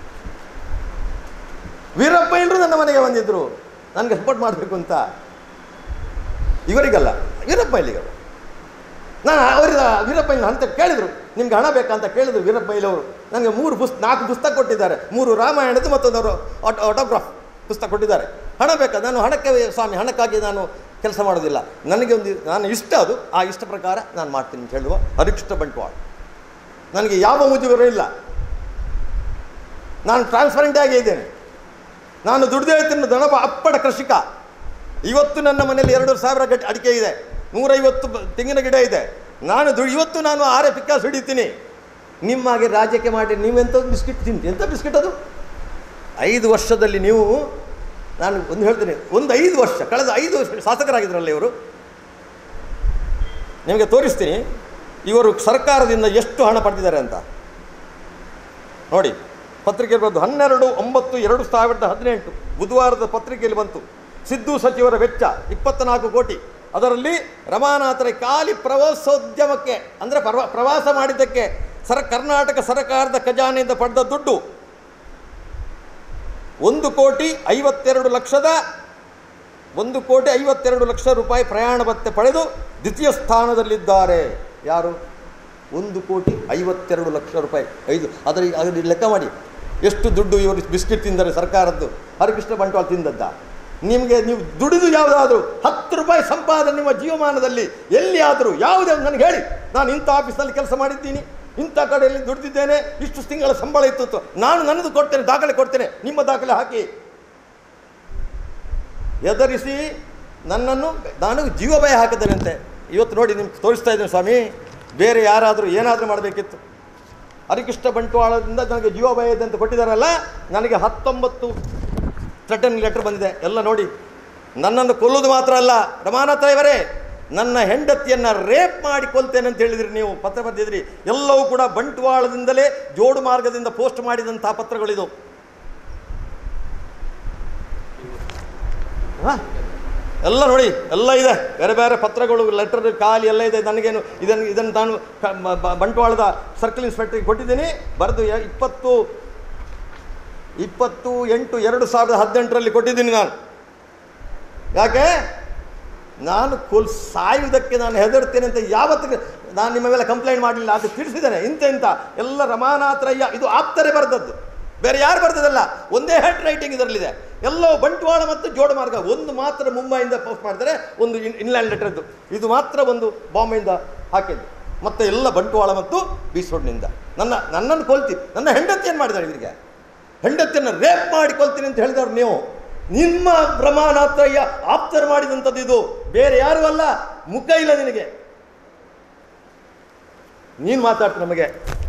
ವೀರಪ್ಪ ಎಲ್ಲರೂ ನನ್ನ ಮನೆಗೆ ಬಂದಿದ್ದರು ನನಗೆ ಸಪೋರ್ಟ್ ಮಾಡಬೇಕು ಅಂತ ಇವರಿಗಲ್ಲ ವೀರಪ್ಪ ಇಲ್ಲಿಗರು ನಾನು ಅವರಿದ ವೀರಪ್ಪ ಇಲ್ಲಿ ಅಂತ ಕೇಳಿದರು ನಿಮ್ಗೆ ಹಣ ಬೇಕಾ ಅಂತ ಕೇಳಿದ್ರು ವೀರಪ್ಪ ಇಲ್ಲವರು ನನಗೆ ಮೂರು ಪುಸ್ ನಾಲ್ಕು ಪುಸ್ತಕ ಕೊಟ್ಟಿದ್ದಾರೆ ಮೂರು ರಾಮಾಯಣದ್ದು ಮತ್ತೊಂದು ಅವರು ಆಟೋಗ್ರಾಫ್ ಪುಸ್ತಕ ಕೊಟ್ಟಿದ್ದಾರೆ ಹಣ ಬೇಕಾ ನಾನು ಹಣಕ್ಕೆ ಸ್ವಾಮಿ ಹಣಕ್ಕಾಗಿ ನಾನು ಕೆಲಸ ಮಾಡೋದಿಲ್ಲ ನನಗೆ ಒಂದು ನಾನು ಇಷ್ಟ ಅದು ಆ ಇಷ್ಟ ಪ್ರಕಾರ ನಾನು ಮಾಡ್ತೀನಿ ಅಂತ ಹೇಳುವ ಹರಿಕೃಷ್ಣ ಬಂಟ್ವಾಳ ನನಗೆ ಯಾವ ಮುಜುಗರ ಇಲ್ಲ ನಾನು ಟ್ರಾನ್ಸ್ಪರೆಂಟ್ ಆಗಿ ಇದ್ದೇನೆ ನಾನು ದುಡ್ದೇ ತಿನ್ನು ದಣಪ ಅಪ್ಪಡ ಕೃಷಿಕ ಇವತ್ತು ನನ್ನ ಮನೆಯಲ್ಲಿ ಎರಡು ಸಾವಿರ ಗಟ್ಟಿ ಅಡಿಕೆ ಇದೆ ನೂರೈವತ್ತು ಬ- ತೆಂಗಿನ ಗಿಡ ಇದೆ ನಾನು ದು ಇವತ್ತು ನಾನು ಆರೆ ಪಿಕ್ಕಾಸ್ ಹಿಡಿತೀನಿ ನಿಮ್ಮಾಗೆ ರಾಜ್ಯಕ್ಕೆ ಮಾಡಿ ನೀವೆಂತ ಬಿಸ್ಕಿಟ್ ತಿಂತಿ ಎಂಥ ಬಿಸ್ಕಿಟ್ ಅದು ಐದು ವರ್ಷದಲ್ಲಿ ನೀವು ನಾನು ಒಂದು ಹೇಳ್ತೀನಿ ಒಂದು ಐದು ವರ್ಷ ಕಳೆದ ಐದು ವರ್ಷ ಶಾಸಕರಾಗಿದ್ರಲ್ಲ ಇವರು ನಿಮಗೆ ತೋರಿಸ್ತೀನಿ ಇವರು ಸರ್ಕಾರದಿಂದ ಎಷ್ಟು ಹಣ ಪಡೆದಿದ್ದಾರೆ ಅಂತ ನೋಡಿ ಪತ್ರಿಕೆ ಬಂದು ಹನ್ನೆರಡು ಒಂಬತ್ತು ಎರಡು ಸಾವಿರದ ಹದಿನೆಂಟು ಬುಧವಾರದ ಪತ್ರಿಕೆಯಲ್ಲಿ ಬಂತು ಸಿದ್ದು ಸಚಿವರ ವೆಚ್ಚ ಇಪ್ಪತ್ನಾಲ್ಕು ಕೋಟಿ ಅದರಲ್ಲಿ ರಮಾನಾಥರ ಖಾಲಿ ಪ್ರವಾಸೋದ್ಯಮಕ್ಕೆ ಅಂದರೆ ಪ್ರವಾ ಪ್ರವಾಸ ಮಾಡಿದ್ದಕ್ಕೆ ಸರ ಕರ್ನಾಟಕ ಸರ್ಕಾರದ ಖಜಾನೆಯಿಂದ ಪಡೆದ ದುಡ್ಡು ಒಂದು ಕೋಟಿ ಐವತ್ತೆರಡು ಲಕ್ಷದ ಒಂದು ಕೋಟಿ ಐವತ್ತೆರಡು ಲಕ್ಷ ರೂಪಾಯಿ ಪ್ರಯಾಣ ಭತ್ಯೆ ಪಡೆದು ದ್ವಿತೀಯ ಸ್ಥಾನದಲ್ಲಿದ್ದಾರೆ ಯಾರು ಒಂದು ಕೋಟಿ ಐವತ್ತೆರಡು ಲಕ್ಷ ರೂಪಾಯಿ ಐದು ಅದರ ಅದರ ಲೆಕ್ಕ ಮಾಡಿ ಎಷ್ಟು ದುಡ್ಡು ಇವರು ಬಿಸ್ಕಿಟ್ ತಿಂದರೆ ಸರ್ಕಾರದ್ದು ಹರಿಕೃಷ್ಣ ಬಂಟ್ವಾಳ ತಿಂದದ್ದ ನಿಮಗೆ ನೀವು ದುಡಿದು ಯಾವುದಾದ್ರೂ ಹತ್ತು ರೂಪಾಯಿ ಸಂಪಾದನೆ ನಿಮ್ಮ ಜೀವಮಾನದಲ್ಲಿ ಎಲ್ಲಿಯಾದರೂ ಯಾವುದೇ ಒಂದು ನನಗೆ ಹೇಳಿ ನಾನು ಇಂಥ ಆಫೀಸಲ್ಲಿ ಕೆಲಸ ಮಾಡಿದ್ದೀನಿ ಇಂಥ ಕಡೆಯಲ್ಲಿ ದುಡಿದಿದ್ದೇನೆ ಇಷ್ಟು ತಿಂಗಳ ಸಂಬಳ ಇತ್ತು ಅಂತ. ನಾನು ನನ್ನದು ಕೊಡ್ತೇನೆ ದಾಖಲೆ ಕೊಡ್ತೇನೆ ನಿಮ್ಮ ದಾಖಲೆ ಹಾಕಿ ಎದರಿಸಿ ನನ್ನನ್ನು ನಾನು ಜೀವ ಭಯ ಹಾಕಿದ್ದೇನಂತೆ ಇವತ್ತು ನೋಡಿ ನಿಮ್ಗೆ ತೋರಿಸ್ತಾ ಇದ್ದೇನೆ ಸ್ವಾಮಿ ಬೇರೆ ಯಾರಾದರೂ ಏನಾದರೂ ಮಾಡಬೇಕಿತ್ತು ಹರಿಕೃಷ್ಣ ಬಂಟ್ವಾಳದಿಂದ ನನಗೆ ಜೀವ ಭಯ ಇದೆ ಅಂತ ಕೊಟ್ಟಿದ್ದಾರಲ್ಲ ನನಗೆ ಹತ್ತೊಂಬತ್ತು ಥ್ರೆಟನ್ ಲೆಟರ್ ಬಂದಿದೆ ಎಲ್ಲ ನೋಡಿ ನನ್ನನ್ನು ಕೊಲ್ಲೋದು ಮಾತ್ರ ಅಲ್ಲ ರಮಾನಾಥ ಇವರೇ ನನ್ನ ಹೆಂಡತಿಯನ್ನು ರೇಪ್ ಮಾಡಿ ಕೊಲ್ತೇನೆ ಅಂತ ಹೇಳಿದ್ರಿ ನೀವು ಪತ್ರ ಬರೆದಿದ್ರಿ ಎಲ್ಲವೂ ಕೂಡ ಬಂಟ್ವಾಳದಿಂದಲೇ ಜೋಡು ಮಾರ್ಗದಿಂದ ಪೋಸ್ಟ್ ಮಾಡಿದಂತಹ ಪತ್ರಗಳಿದು ಹಾ? ಎಲ್ಲ ನೋಡಿ ಎಲ್ಲ ಇದೆ ಬೇರೆ ಬೇರೆ ಪತ್ರಗಳು ಲೆಟರ್ ಖಾಲಿ ಎಲ್ಲ ಇದೆ ನನಗೇನು ಇದನ್ನು ಇದನ್ನು ನಾನು ಕ- ಬ- ಬ- ಬಂಟ್ವಾಳದ ಸರ್ಕಲ್ ಇನ್ಸ್ಪೆಕ್ಟರ್ಗೆ ಕೊಟ್ಟಿದ್ದೀನಿ ಬರೆದು ಯ- ಇಪ್ಪತ್ತು ಇಪ್ಪತ್ತು ಎಂಟು ಎರಡು ಸಾವಿರದ ಹದಿನೆಂಟರಲ್ಲಿ ಕೊಟ್ಟಿದ್ದೀನಿ ನಾನು ಯಾಕೆ ನಾನು ಕೊಲ್ ಸಾಯುವುದಕ್ಕೆ ನಾನು ಹೆದರ್ತೇನೆ ಅಂತ ಯಾವತ್ತಿಗೆ ನಾನು ನಿಮ್ಮ ಮೇಲೆ ಕಂಪ್ಲೇಂಟ್ ಮಾಡಲಿಲ್ಲ ಅದು ತಿಳಿಸಿದ್ದೇನೆ ಇಂಥ ಇಂಥ ಎಲ್ಲ ರಮಾನಾಥರಯ್ಯ ಇದು ಆಪ್ತರೇ ಬರೆದದ್ದು ಬೇರೆ ಯಾರು ಬರೆದದಲ್ಲ ಒಂದೇ ಹ್ಯಾಂಡ್ ರೈಟಿಂಗ್ ಇದರಲ್ಲಿದೆ ಎಲ್ಲೋ ಬಂಟ್ವಾಳ ಮತ್ತು ಜೋಡು ಮಾರ್ಗ ಒಂದು ಮಾತ್ರ ಮುಂಬೈಯಿಂದ ಪೋಸ್ಟ್ ಮಾಡ್ತಾರೆ ಒಂದು ಇನ್ ಇನ್ಲ್ಯಾಂಡ್ ಲೆಟರ್ದು ಇದು ಮಾತ್ರ ಒಂದು ಬಾಂಬೆಯಿಂದ ಹಾಕಿದ್ದು ಮತ್ತು ಎಲ್ಲ ಬಂಟ್ವಾಳ ಮತ್ತು ಬೀಸೋಡ್ನಿಂದ ನನ್ನ ನನ್ನನ್ನು ಕೊಲ್ತೀನಿ ನನ್ನ ಹೆಂಡತಿಯನ್ನು ಮಾಡಿದ್ದಾರೆ ಇವರಿಗೆ ಹೆಂಡತಿಯನ್ನು ರೇಪ್ ಮಾಡಿ ಕೊಲ್ತೀನಿ ಅಂತ ಹೇಳಿದವ್ರು ನೀವು ನಿಮ್ಮ ಬ್ರಹ್ಮಾನಾಥಯ್ಯ ಆಪ್ತರು ಮಾಡಿದಂಥದ್ದು ಇದು ಬೇರೆ ಯಾರು ಅಲ್ಲ ಮುಖ ಇಲ್ಲ ನಿನಗೆ ನೀನು ಮಾತಾಡ್ತು ನಮಗೆ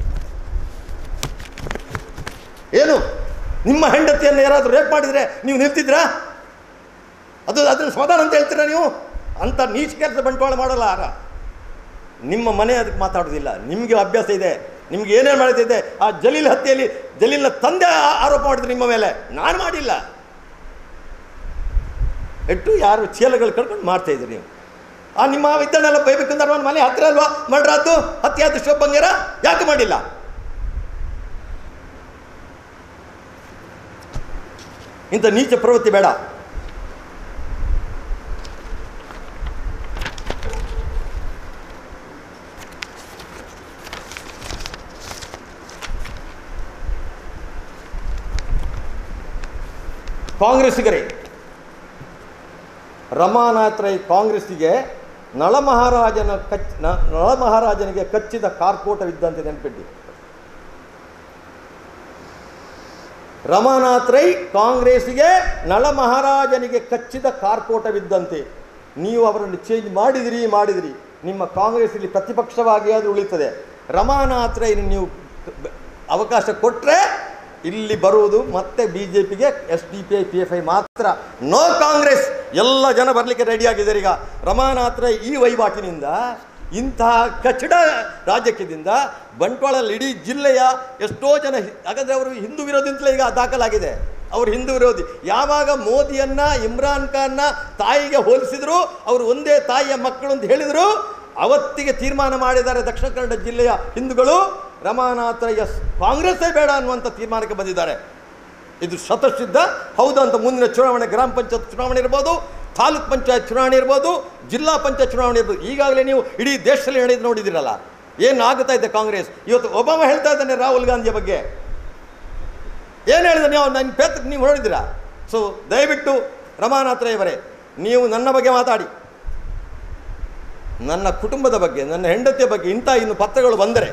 ಏನು ನಿಮ್ಮ ಹೆಂಡತಿಯನ್ನು ಯಾರಾದರೂ ರೇಪ್ ಮಾಡಿದರೆ ನೀವು ನಿಲ್ತಿದ್ರಾ ಅದು ಅದನ್ನು ಸಮಾಧಾನ ಅಂತ ಹೇಳ್ತೀರಾ ನೀವು ಅಂತ ನೀಚ ಕೆಲಸ ಬಂಟ್ವಾಳ ಮಾಡಲ್ಲ ಆರ ನಿಮ್ಮ ಮನೆ ಅದಕ್ಕೆ ಮಾತಾಡೋದಿಲ್ಲ ನಿಮಗೆ ಅಭ್ಯಾಸ ಇದೆ ನಿಮ್ಗೆ ಏನೇನು ಮಾಡ್ತಿದ್ದೆ ಆ ಜಲೀಲ್ ಹತ್ಯೆಯಲ್ಲಿ ಜಲೀಲ್ನ ತಂದೆ ಆ- ಆರೋಪ ಮಾಡಿದ್ರು ನಿಮ್ಮ ಮೇಲೆ ನಾನು ಮಾಡಿಲ್ಲ ಎಟ್ಟು ಯಾರು ಚೀಲಗಳು ಕಳ್ಕೊಂಡು ಮಾಡ್ತಾ ಇದ್ರಿ ನೀವು ಆ ನಿಮ್ಮ ಇದ್ದನ್ನೆಲ್ಲ ಬೈಬೇಕಂದ್ರೆ ಅವನ ಮನೆ ಹತ್ತಿರ ಅಲ್ವಾ ಮಾಡ್ರಾದ್ದು ಹತ್ಯೆ ಆದ ಶಿವಪ್ಪಂಗೇರ ಯಾಕೆ ಮಾಡಿಲ್ಲ ಇಂಥ ನೀಚ ಪ್ರವೃತ್ತಿ ಬೇಡ ಕಾಂಗ್ರೆಸ್ಸಿಗರೇ ರಮಾನಾಥ್ ರೈ ಕಾಂಗ್ರೆಸ್ಸಿಗೆ ನಳಮಹಾರಾಜನ ಕಚ್ ನ- ನಳಮಹಾರಾಜನಿಗೆ ಕಚ್ಚಿದ ಕಾರ್ಕೋಟವಿದ್ದಂತೆ ನೆನಪಿಡಿ ರಮಾನಾಥ್ ರೈ ಕಾಂಗ್ರೆಸ್ಸಿಗೆ ನಳಮಹಾರಾಜನಿಗೆ ಕಚ್ಚಿದ ಕಾರ್ಕೋಟವಿದ್ದಂತೆ ನೀವು ಅವರನ್ನು ಚೇಂಜ್ ಮಾಡಿದಿರಿ ಮಾಡಿದಿರಿ ನಿಮ್ಮ ಕಾಂಗ್ರೆಸ್ಸಲ್ಲಿ ಪ್ರತಿಪಕ್ಷವಾಗಿ ಅದು ಉಳಿತದೆ ರಮಾನಾಥ್ ರೈ ನೀವು ಅವಕಾಶ ಕೊಟ್ಟರೆ ಇಲ್ಲಿ ಬರುವುದು ಮತ್ತೆ ಬಿ ಜೆ ಪಿಗೆ S D P I P F I ಮಾತ್ರ ನೋ ಕಾಂಗ್ರೆಸ್ ಎಲ್ಲ ಜನ ಬರಲಿಕ್ಕೆ ರೆಡಿಯಾಗಿದ್ದಾರೆ ಈಗ ರಮಾನಾಥ್ ರೈ ಈ ವಹಿವಾಟಿನಿಂದ ಇಂತಹ ಕಚಡ ರಾಜಕೀಯದಿಂದ ಬಂಟ್ವಾಳಲ್ಲಿ ಇಡೀ ಜಿಲ್ಲೆಯ ಎಷ್ಟೋ ಜನ ಹಿ- ಹಾಗಾದ್ರೆ ಅವರು ಹಿಂದೂ ವಿರೋಧಿ ಅಂತಲೇ ಈಗ ದಾಖಲಾಗಿದೆ ಅವರು ಹಿಂದೂ ವಿರೋಧಿ ಯಾವಾಗ ಮೋದಿಯನ್ನ ಇಮ್ರಾನ್ ಖಾನ್ನ ತಾಯಿಗೆ ಹೋಲಿಸಿದ್ರು ಅವರು ಒಂದೇ ತಾಯಿಯ ಮಕ್ಕಳು ಅಂತ ಹೇಳಿದರು ಅವತ್ತಿಗೆ ತೀರ್ಮಾನ ಮಾಡಿದ್ದಾರೆ ದಕ್ಷಿಣ ಕನ್ನಡ ಜಿಲ್ಲೆಯ ಹಿಂದೂಗಳು ರಮಾನಾಥರಯ್ಯ ಕಾಂಗ್ರೆಸ್ಸೇ ಬೇಡ ಅನ್ನುವಂಥ ತೀರ್ಮಾನಕ್ಕೆ ಬಂದಿದ್ದಾರೆ ಇದು ಶತಸಿದ್ಧ ಹೌದಂತ ಮುಂದಿನ ಚುನಾವಣೆ ಗ್ರಾಮ ಪಂಚಾಯತ್ ಚುನಾವಣೆ ಇರ್ಬೋದು ತಾಲೂಕ್ ಪಂಚಾಯತ್ ಚುನಾವಣೆ ಇರ್ಬೋದು ಜಿಲ್ಲಾ ಪಂಚಾಯತ್ ಚುನಾವಣೆ ಇರ್ಬೋದು ಈಗಾಗಲೇ ನೀವು ಇಡೀ ದೇಶದಲ್ಲಿ ನಡೆದು ನೋಡಿದಿರಲ್ಲ ಏನು ಆಗುತ್ತಾ ಇದೆ ಕಾಂಗ್ರೆಸ್ ಇವತ್ತು ಒಬಾಮ ಹೇಳ್ತಾ ಇದ್ದಾನೆ ರಾಹುಲ್ ಗಾಂಧಿಯ ಬಗ್ಗೆ ಏನು ಹೇಳಿದ ನೀವು ನನ್ನ ಪೇತ್ರ ನೀವು ನೋಡಿದ್ದೀರಾ ಸೊ ದಯವಿಟ್ಟು ರಮಾನಾಥರಯವರೇ ನೀವು ನನ್ನ ಬಗ್ಗೆ ಮಾತಾಡಿ ನನ್ನ ಕುಟುಂಬದ ಬಗ್ಗೆ ನನ್ನ ಹೆಂಡತಿಯ ಬಗ್ಗೆ ಇಂಥ ಇನ್ನು ಪತ್ರಗಳು ಬಂದರೆ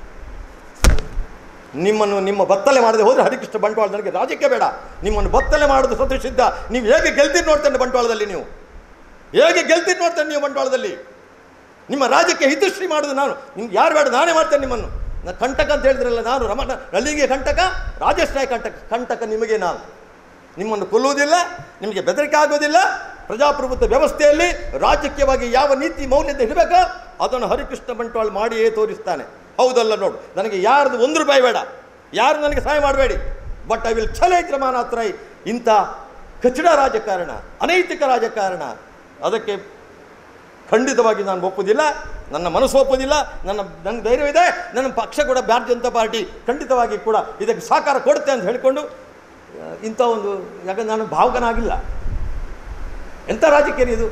ನಿಮ್ಮನ್ನು ನಿಮ್ಮ ಬತ್ತಲೆ ಮಾಡದೆ ಹೋದರೆ ಹರಿಕೃಷ್ಣ ಬಂಟ್ವಾಳ ನನಗೆ ರಾಜಕೀಯ ಬೇಡ ನಿಮ್ಮನ್ನು ಬತ್ತಲೆ ಮಾಡೋದು ಸದೃಶಿದ್ದ ನೀವು ಹೇಗೆ ಗೆಲ್ತೀರಿ ನೋಡ್ತೇನೆ ಬಂಟ್ವಾಳದಲ್ಲಿ ನೀವು ಹೇಗೆ ಗೆಲ್ತೀರಿ ನೋಡ್ತೇನೆ ನೀವು ಬಂಟ್ವಾಳದಲ್ಲಿ ನಿಮ್ಮ ರಾಜ್ಯಕ್ಕೆ ಹಿತಶ್ರೀ ಮಾಡೋದು ನಾನು ನಿಮ್ಗೆ ಯಾರು ಬೇಡ ನಾನೇ ಮಾಡ್ತೇನೆ ನಿಮ್ಮನ್ನು ನಾ ಕಂಟಕ ಅಂತ ಹೇಳಿದ್ರಲ್ಲ ನಾನು ರಮಣ ನಲ್ಲಿಗೆ ಕಂಟಕ ರಾಜೇಶ್ ನಾಯಕ್ ಕಂಟಕ ಕಂಟಕ ನಿಮಗೆ ನಾನು ನಿಮ್ಮನ್ನು ಕೊಲ್ಲುವುದಿಲ್ಲ ನಿಮಗೆ ಬೆದರಿಕೆ ಆಗೋದಿಲ್ಲ ಪ್ರಜಾಪ್ರಭುತ್ವ ವ್ಯವಸ್ಥೆಯಲ್ಲಿ ರಾಜಕೀಯವಾಗಿ ಯಾವ ನೀತಿ ಮೌಲ್ಯತೆ ಇರಬೇಕೋ ಅದನ್ನು ಹರಿಕೃಷ್ಣ ಬಂಟ್ವಾಳ ಮಾಡಿಯೇ ತೋರಿಸ್ತಾನೆ ಹೌದಲ್ಲ ನೋಡು ನನಗೆ ಯಾರ್ದು ಒಂದು ರೂಪಾಯಿ ಬೇಡ ಯಾರು ನನಗೆ ಸಹಾಯ ಮಾಡಬೇಡಿ but I will challenge Ramanath Rai ಇಂಥ ಕಚಡ ರಾಜಕಾರಣ ಅನೈತಿಕ ರಾಜಕಾರಣ ಅದಕ್ಕೆ ಖಂಡಿತವಾಗಿ ನಾನು ಒಪ್ಪುವುದಿಲ್ಲ ನನ್ನ ಮನಸ್ಸು ಒಪ್ಪುವುದಿಲ್ಲ ನನ್ನ ನನ್ನ ಧೈರ್ಯವಿದೆ ನನ್ನ ಪಕ್ಷ ಕೂಡ ಭಾರತೀಯ ಜನತಾ ಪಾರ್ಟಿ ಖಂಡಿತವಾಗಿ ಕೂಡ ಇದಕ್ಕೆ ಸಹಕಾರ ಕೊಡುತ್ತೆ ಅಂತ ಹೇಳಿಕೊಂಡು ಆ, ಇಂಥ ಒಂದು ಯಾಕಂದ್ರೆ ನಾನು ಭಾವುಕನಾಗಿಲ್ಲ ಎಂಥ ರಾಜಕೀಯ ಇದು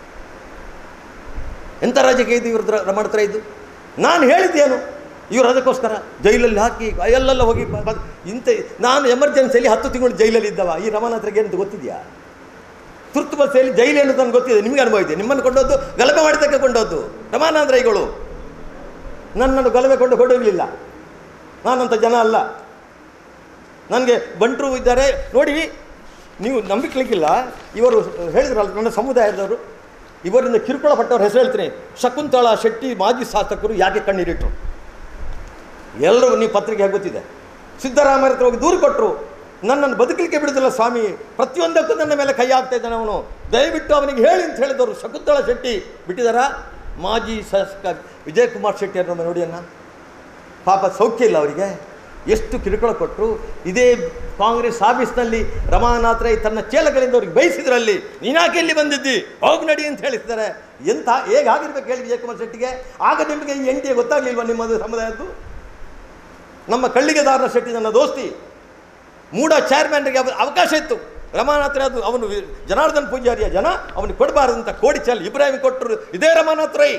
ಎಂಥ ರಾಜಕೀಯ ಇದು ಇವ್ರದ್ದು ರಮಣ ಹತ್ರ ಇದು ನಾನು ಹೇಳಿದ್ದೇನು ಇವರು ಅದಕ್ಕೋಸ್ಕರ ಜೈಲಲ್ಲಿ ಹಾಕಿ ಎಲ್ಲೆಲ್ಲ ಹೋಗಿ ಬ- ಬ- ಇಂಥ ನಾನು ಎಮರ್ಜೆನ್ಸಿಯಲ್ಲಿ ಹತ್ತು ತಿಂಗಳು ಜೈಲಲ್ಲಿ ಇದ್ದವ ಈ ರಮಣ ಹತ್ರಗೆ ಏನಂತ ಗೊತ್ತಿದೆಯಾ ತುರ್ತು ಬಸ್ಸಲ್ಲಿ ಜೈಲು ಏನು ನನಗೆ ಗೊತ್ತಿದೆ ನಿಮಗೆ ಅನುಭವ ಇದೆ ನಿಮ್ಮನ್ನು ಕೊಂಡೋದ್ದು ಗಲಭೆ ಮಾಡಿದ್ದಕ್ಕೆ ಕೊಂಡೋದ್ದು ರಮಾನಾಂದ್ರೈಗಳು ನನ್ನನ್ನು ಗಲಭೆ ಕೊಂಡು ಹೊಡೋಗಲಿಲ್ಲ ನಾನಂಥ ಜನ ಅಲ್ಲ ನನಗೆ ಬಂಟರು ಇದ್ದಾರೆ ನೋಡಿ ನೀವು ನಂಬಿಕ್ಲಿಕ್ಕಿಲ್ಲ ಇವರು ಹೇಳಿದ್ರಲ್ಲ ನನ್ನ ಸಮುದಾಯದವರು ಇವರಿಂದ ಕಿರುಕುಳ ಪಟ್ಟವ್ರ ಹೆಸರು ಹೇಳ್ತೀನಿ ಶಕುಂತಳಾ ಶೆಟ್ಟಿ ಮಾಜಿ ಶಾಸಕರು ಯಾಕೆ ಕಣ್ಣೀರಿಟ್ರು ಎಲ್ಲರೂ ನೀವು ಪತ್ರಿಕೆ ಹೇಗೆ ಗೊತ್ತಿದೆ ಸಿದ್ದರಾಮಯ್ಯ ಹತ್ರ ಹೋಗಿ ದೂರು ಕೊಟ್ಟರು ನನ್ನನ್ನು ಬದುಕಲಿಕ್ಕೆ ಬಿಡುದಿಲ್ಲ ಸ್ವಾಮಿ ಪ್ರತಿಯೊಂದಕ್ಕೂ ನನ್ನ ಮೇಲೆ ಕೈ ಹಾಕ್ತಾ ಇದ್ದಾನೆ ಅವನು ದಯವಿಟ್ಟು ಅವನಿಗೆ ಹೇಳಿ ಅಂತ ಹೇಳಿದವರು ಶಕುಂತಳ ಶೆಟ್ಟಿ ಬಿಟ್ಟಿದ್ದಾರಾ ಮಾಜಿ ಶಾಸಕ ವಿಜಯಕುಮಾರ್ ಶೆಟ್ಟಿ ಅನ್ನೋ ನೋಡಿ ಅನ್ನ ಪಾಪ ಸೌಖ್ಯ ಇಲ್ಲ ಅವರಿಗೆ ಎಷ್ಟು ಕಿರುಕುಳ ಕೊಟ್ಟರು ಇದೇ ಕಾಂಗ್ರೆಸ್ ಆಫೀಸ್ನಲ್ಲಿ ರಮಾನಾಥ್ ರೈ ತನ್ನ ಚೇಲಗಳಿಂದ ಅವ್ರಿಗೆ ಬಯಸಿದ್ರಲ್ಲಿ ನೀನಾಕೆ ಇಲ್ಲಿ ಬಂದಿದ್ದಿ ಹೋಗಿ ನಡಿ ಅಂತ ಹೇಳಿದ್ದಾರೆ ಎಂಥ ಹೇಗಾಗಿರ್ಬೇಕು ಹೇಳಿ ವಿಜಯಕುಮಾರ್ ಶೆಟ್ಟಿಗೆ ಆಗ ನಿಮಗೆ ಈ ಎಂಟಿಗೆ ಗೊತ್ತಾಗಲಿಲ್ವಾ ನಿಮ್ಮದು ಸಮುದಾಯದ್ದು ನಮ್ಮ ಕಳ್ಳಿಗೆದಾರನ ಶೆಟ್ಟಿ ನನ್ನ ದೋಸ್ತಿ ಮೂಡ ಚೇರ್ಮನ್ರಿಗೆ ಅವ- ಅವಕಾಶ ಇತ್ತು ರಮಾನಾಥ್ ರೈ ಅದು ಅವನು ವಿ- ಜನಾರ್ದನ್ ಪೂಜಾರಿಯ ಜನ ಅವನಿಗೆ ಕೊಡಬಾರದಂತ ಕೋಡಿ ಚಲ್ ಇಬ್ರಾಹಿಂ ಕೊಟ್ಟರು ಇದೇ ರಮಾನಾಥ್ ರೈ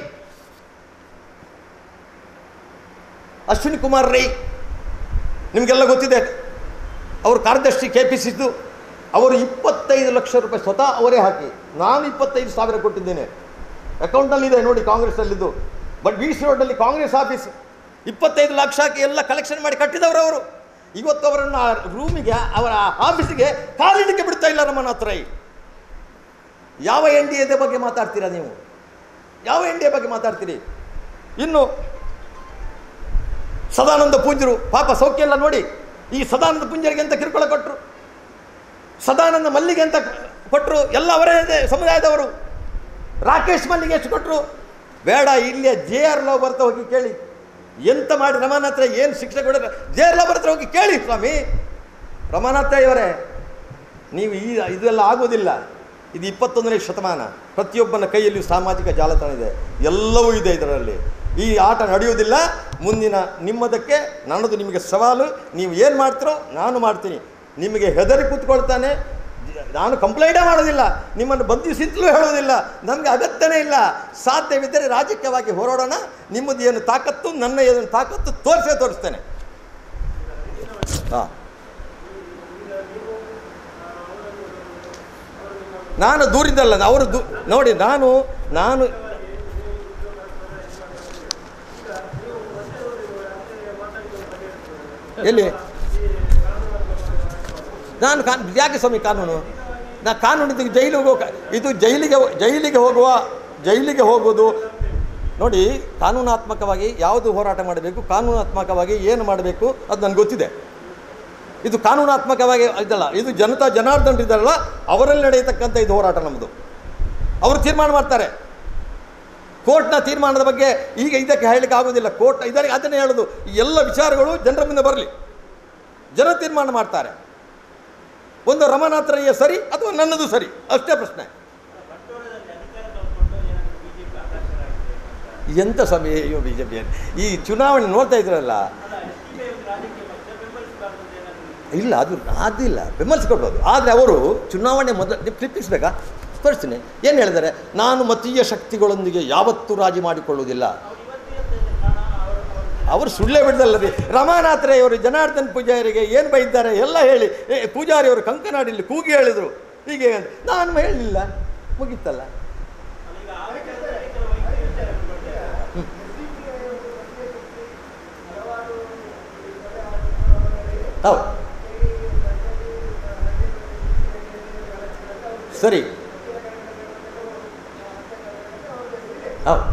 ಅಶ್ವಿನಿ ಕುಮಾರ್ ರೈ ನಿಮಗೆಲ್ಲ ಗೊತ್ತಿದೆ ಅವರು ಕಾರ್ಯದರ್ಶಿ ಕೆ ಪಿ ಸಿದ್ದು ಅವರು ಇಪ್ಪತ್ತೈದು ಲಕ್ಷ ರೂಪಾಯಿ ಸ್ವತಃ ಅವರೇ ಹಾಕಿ ನಾನು ಇಪ್ಪತ್ತೈದು ಸಾವಿರ ಕೊಟ್ಟಿದ್ದೇನೆ ಅಕೌಂಟಲ್ಲಿದೆ ನೋಡಿ ಕಾಂಗ್ರೆಸ್ಸಲ್ಲಿದ್ದು ಬಟ್ ಬಿ ಸಿ ರೋಡಲ್ಲಿ ಕಾಂಗ್ರೆಸ್ ಆಫೀಸ್ ಇಪ್ಪತ್ತೈದು ಲಕ್ಷ ಹಾಕಿ ಎಲ್ಲ ಕಲೆಕ್ಷನ್ ಮಾಡಿ ಕಟ್ಟಿದವರು ಅವರು ಇವತ್ತು ಅವರನ್ನು ಆ ರೂಮಿಗೆ ಅವರ ಆಫೀಸಿಗೆ ಕಾಲಿಡಕ್ಕೆ ಬಿಡ್ತಾ ಇಲ್ಲ ರಮನಾಥ್ ರೈ ಯಾವ ಎನ್ ಡಿ ಎದ ಬಗ್ಗೆ ಮಾತಾಡ್ತೀರಾ ನೀವು ಯಾವ ಎನ್ ಡಿ ಎ ಬಗ್ಗೆ ಮಾತಾಡ್ತೀರಿ ಇನ್ನು ಸದಾನಂದ ಪೂಜ್ಯರು ಪಾಪ ಸೌಖ್ಯ ಎಲ್ಲ ನೋಡಿ ಈ ಸದಾನಂದ ಪುಂಜರಿಗೆ ಅಂತ ಕಿರುಕುಳ ಕೊಟ್ಟರು ಸದಾನಂದ ಮಲ್ಲಿಗೆ ಅಂತ ಕೊಟ್ಟರು ಎಲ್ಲ ಅವರೇ ಇದೆ ಸಮುದಾಯದವರು ರಾಕೇಶ್ ಮಲ್ಲಿಗೆ ಎಷ್ಟು ಕೊಟ್ಟರು ಬೇಡ ಇಲ್ಲಿಯ ಜೆ ಆರ್ ಲವ್ ಬರ್ತಾ ಹೋಗಿ ಕೇಳಿ ಎಂತ ಮಾಡಿ ರಮಾನಾಥ್ ಹತ್ರ ಏನು ಶಿಕ್ಷೆ ಕೊಡಿದ್ರೆ ಜೆ ಆರ್ ಲವ್ ಬರ್ತಾ ಹೋಗಿ ಕೇಳಿ ಸ್ವಾಮಿ ರಮಾನಾಥ್ ಇವರೇ ನೀವು ಈ ಇದೆಲ್ಲ ಆಗೋದಿಲ್ಲ ಇದು ಇಪ್ಪತ್ತೊಂದನೇ ಶತಮಾನ ಪ್ರತಿಯೊಬ್ಬನ ಕೈಯಲ್ಲಿಯೂ ಸಾಮಾಜಿಕ ಜಾಲತಾಣ ಇದೆ ಎಲ್ಲವೂ ಇದೆ ಇದರಲ್ಲಿ ಈ ಆಟ ನಡೆಯುವುದಿಲ್ಲ ಮುಂದಿನ ನಿಮ್ಮದಕ್ಕೆ ನನ್ನದು ನಿಮಗೆ ಸವಾಲು ನೀವು ಏನು ಮಾಡ್ತೀರೋ ನಾನು ಮಾಡ್ತೀನಿ ನಿಮಗೆ ಹೆದರಿ ಕೂತ್ಕೊಳ್ತಾನೆ ನಾನು ಕಂಪ್ಲೇಂಟೇ ಮಾಡೋದಿಲ್ಲ ನಿಮ್ಮನ್ನು ಬಂಧಿಸಿದ್ಲೂ ಹೇಳೋದಿಲ್ಲ ನನಗೆ ಅಗತ್ಯನೇ ಇಲ್ಲ ಸಾಧ್ಯವಿದ್ದರೆ ರಾಜಕೀಯವಾಗಿ ಹೋರಾಡೋಣ ನಿಮ್ಮದು ಏನು ತಾಕತ್ತು ನನ್ನ ಏನು ತಾಕತ್ತು ತೋರಿಸೇ ತೋರಿಸ್ತೇನೆ ಹಾಂ ನಾನು ದೂರಿಂದಲ್ಲ ಅವರು ದೂ ನೋಡಿ ನಾನು ನಾನು ಎಲ್ಲಿ ನಾನು ಕಾನ್ ಯಾಕೆ ಸ್ವಾಮಿ ಕಾನೂನು ನಾ ಕಾನೂನು ಇದು ಜೈಲಿಗೆ ಹೋಗ ಇದು ಜೈಲಿಗೆ ಜೈಲಿಗೆ ಹೋಗುವ ಜೈಲಿಗೆ ಹೋಗುವುದು ನೋಡಿ ಕಾನೂನಾತ್ಮಕವಾಗಿ ಯಾವುದು ಹೋರಾಟ ಮಾಡಬೇಕು ಕಾನೂನಾತ್ಮಕವಾಗಿ ಏನು ಮಾಡಬೇಕು ಅದು ನನಗೆ ಗೊತ್ತಿದೆ ಇದು ಕಾನೂನಾತ್ಮಕವಾಗಿ ಇದಲ್ಲ ಇದು ಜನತಾ ಜನಾರ್ದನರಿದ್ದಾರಲ್ಲ ಅವರಲ್ಲಿ ನಡೆಯತಕ್ಕಂಥ ಇದು ಹೋರಾಟ ನಮ್ಮದು ಅವರು ತೀರ್ಮಾನ ಮಾಡ್ತಾರೆ ಕೋರ್ಟ್ನ ತೀರ್ಮಾನದ ಬಗ್ಗೆ ಈಗ ಇದಕ್ಕೆ ಹೇಳಲಿಕ್ಕೆ ಆಗೋದಿಲ್ಲ ಕೋರ್ಟ್ ಇದರಿಗೆ ಅದನ್ನೇ ಹೇಳೋದು ಈ ಎಲ್ಲ ವಿಚಾರಗಳು ಜನರ ಮುಂದೆ ಬರಲಿ ಜನ ತೀರ್ಮಾನ ಮಾಡ್ತಾರೆ ಒಂದು ರಮನಾಥರಯ್ಯ ಸರಿ ಅಥವಾ ನನ್ನದು ಸರಿ ಅಷ್ಟೇ ಪ್ರಶ್ನೆ ಎಂಥ ಸಮಯ ಅಯ್ಯೋ ಬಿ ಜೆ ಪಿ ಈ ಚುನಾವಣೆ ನೋಡ್ತಾ ಇದ್ರಲ್ಲ ಇಲ್ಲ ಅದು ಅದಿಲ್ಲ ಬೆಂಬಲಿಸಿಕೊಡ್ಬೋದು ಆದರೆ ಅವರು ಚುನಾವಣೆ ಮೊದಲು ನೀವು ಕ್ಲಿಪ್ಪಿಸ್ಬೇಕಾ ತೋರಿಸ್ತೀನಿ ಏನು ಹೇಳಿದ್ದಾರೆ ನಾನು ಮತೀಯ ಶಕ್ತಿಗಳೊಂದಿಗೆ ಯಾವತ್ತೂ ರಾಜಿ ಮಾಡಿಕೊಳ್ಳುವುದಿಲ್ಲ ಅವರು ಸುಳ್ಳೇ ಬಿಡ್ದಲ್ಲ ರೀ ರಮಾನಾಥರೇ ಅವರು ಜನಾರ್ದನ್ ಪೂಜಾರಿಗೆ ಏನು ಬೈದ್ದಾರೆ ಎಲ್ಲ ಹೇಳಿ ಏ ಪೂಜಾರಿ ಅವರು ಕಂಕನಾಡಿಲ್ಲಿ ಕೂಗಿ ಹೇಳಿದರು ಹೀಗೆ ಅಂತ. ನಾನು ಹೇಳಲಿಲ್ಲ ಮುಗೀತಲ್ಲ ಹ್ಮ್. ಹೌದು ಸರಿ ಹೌದು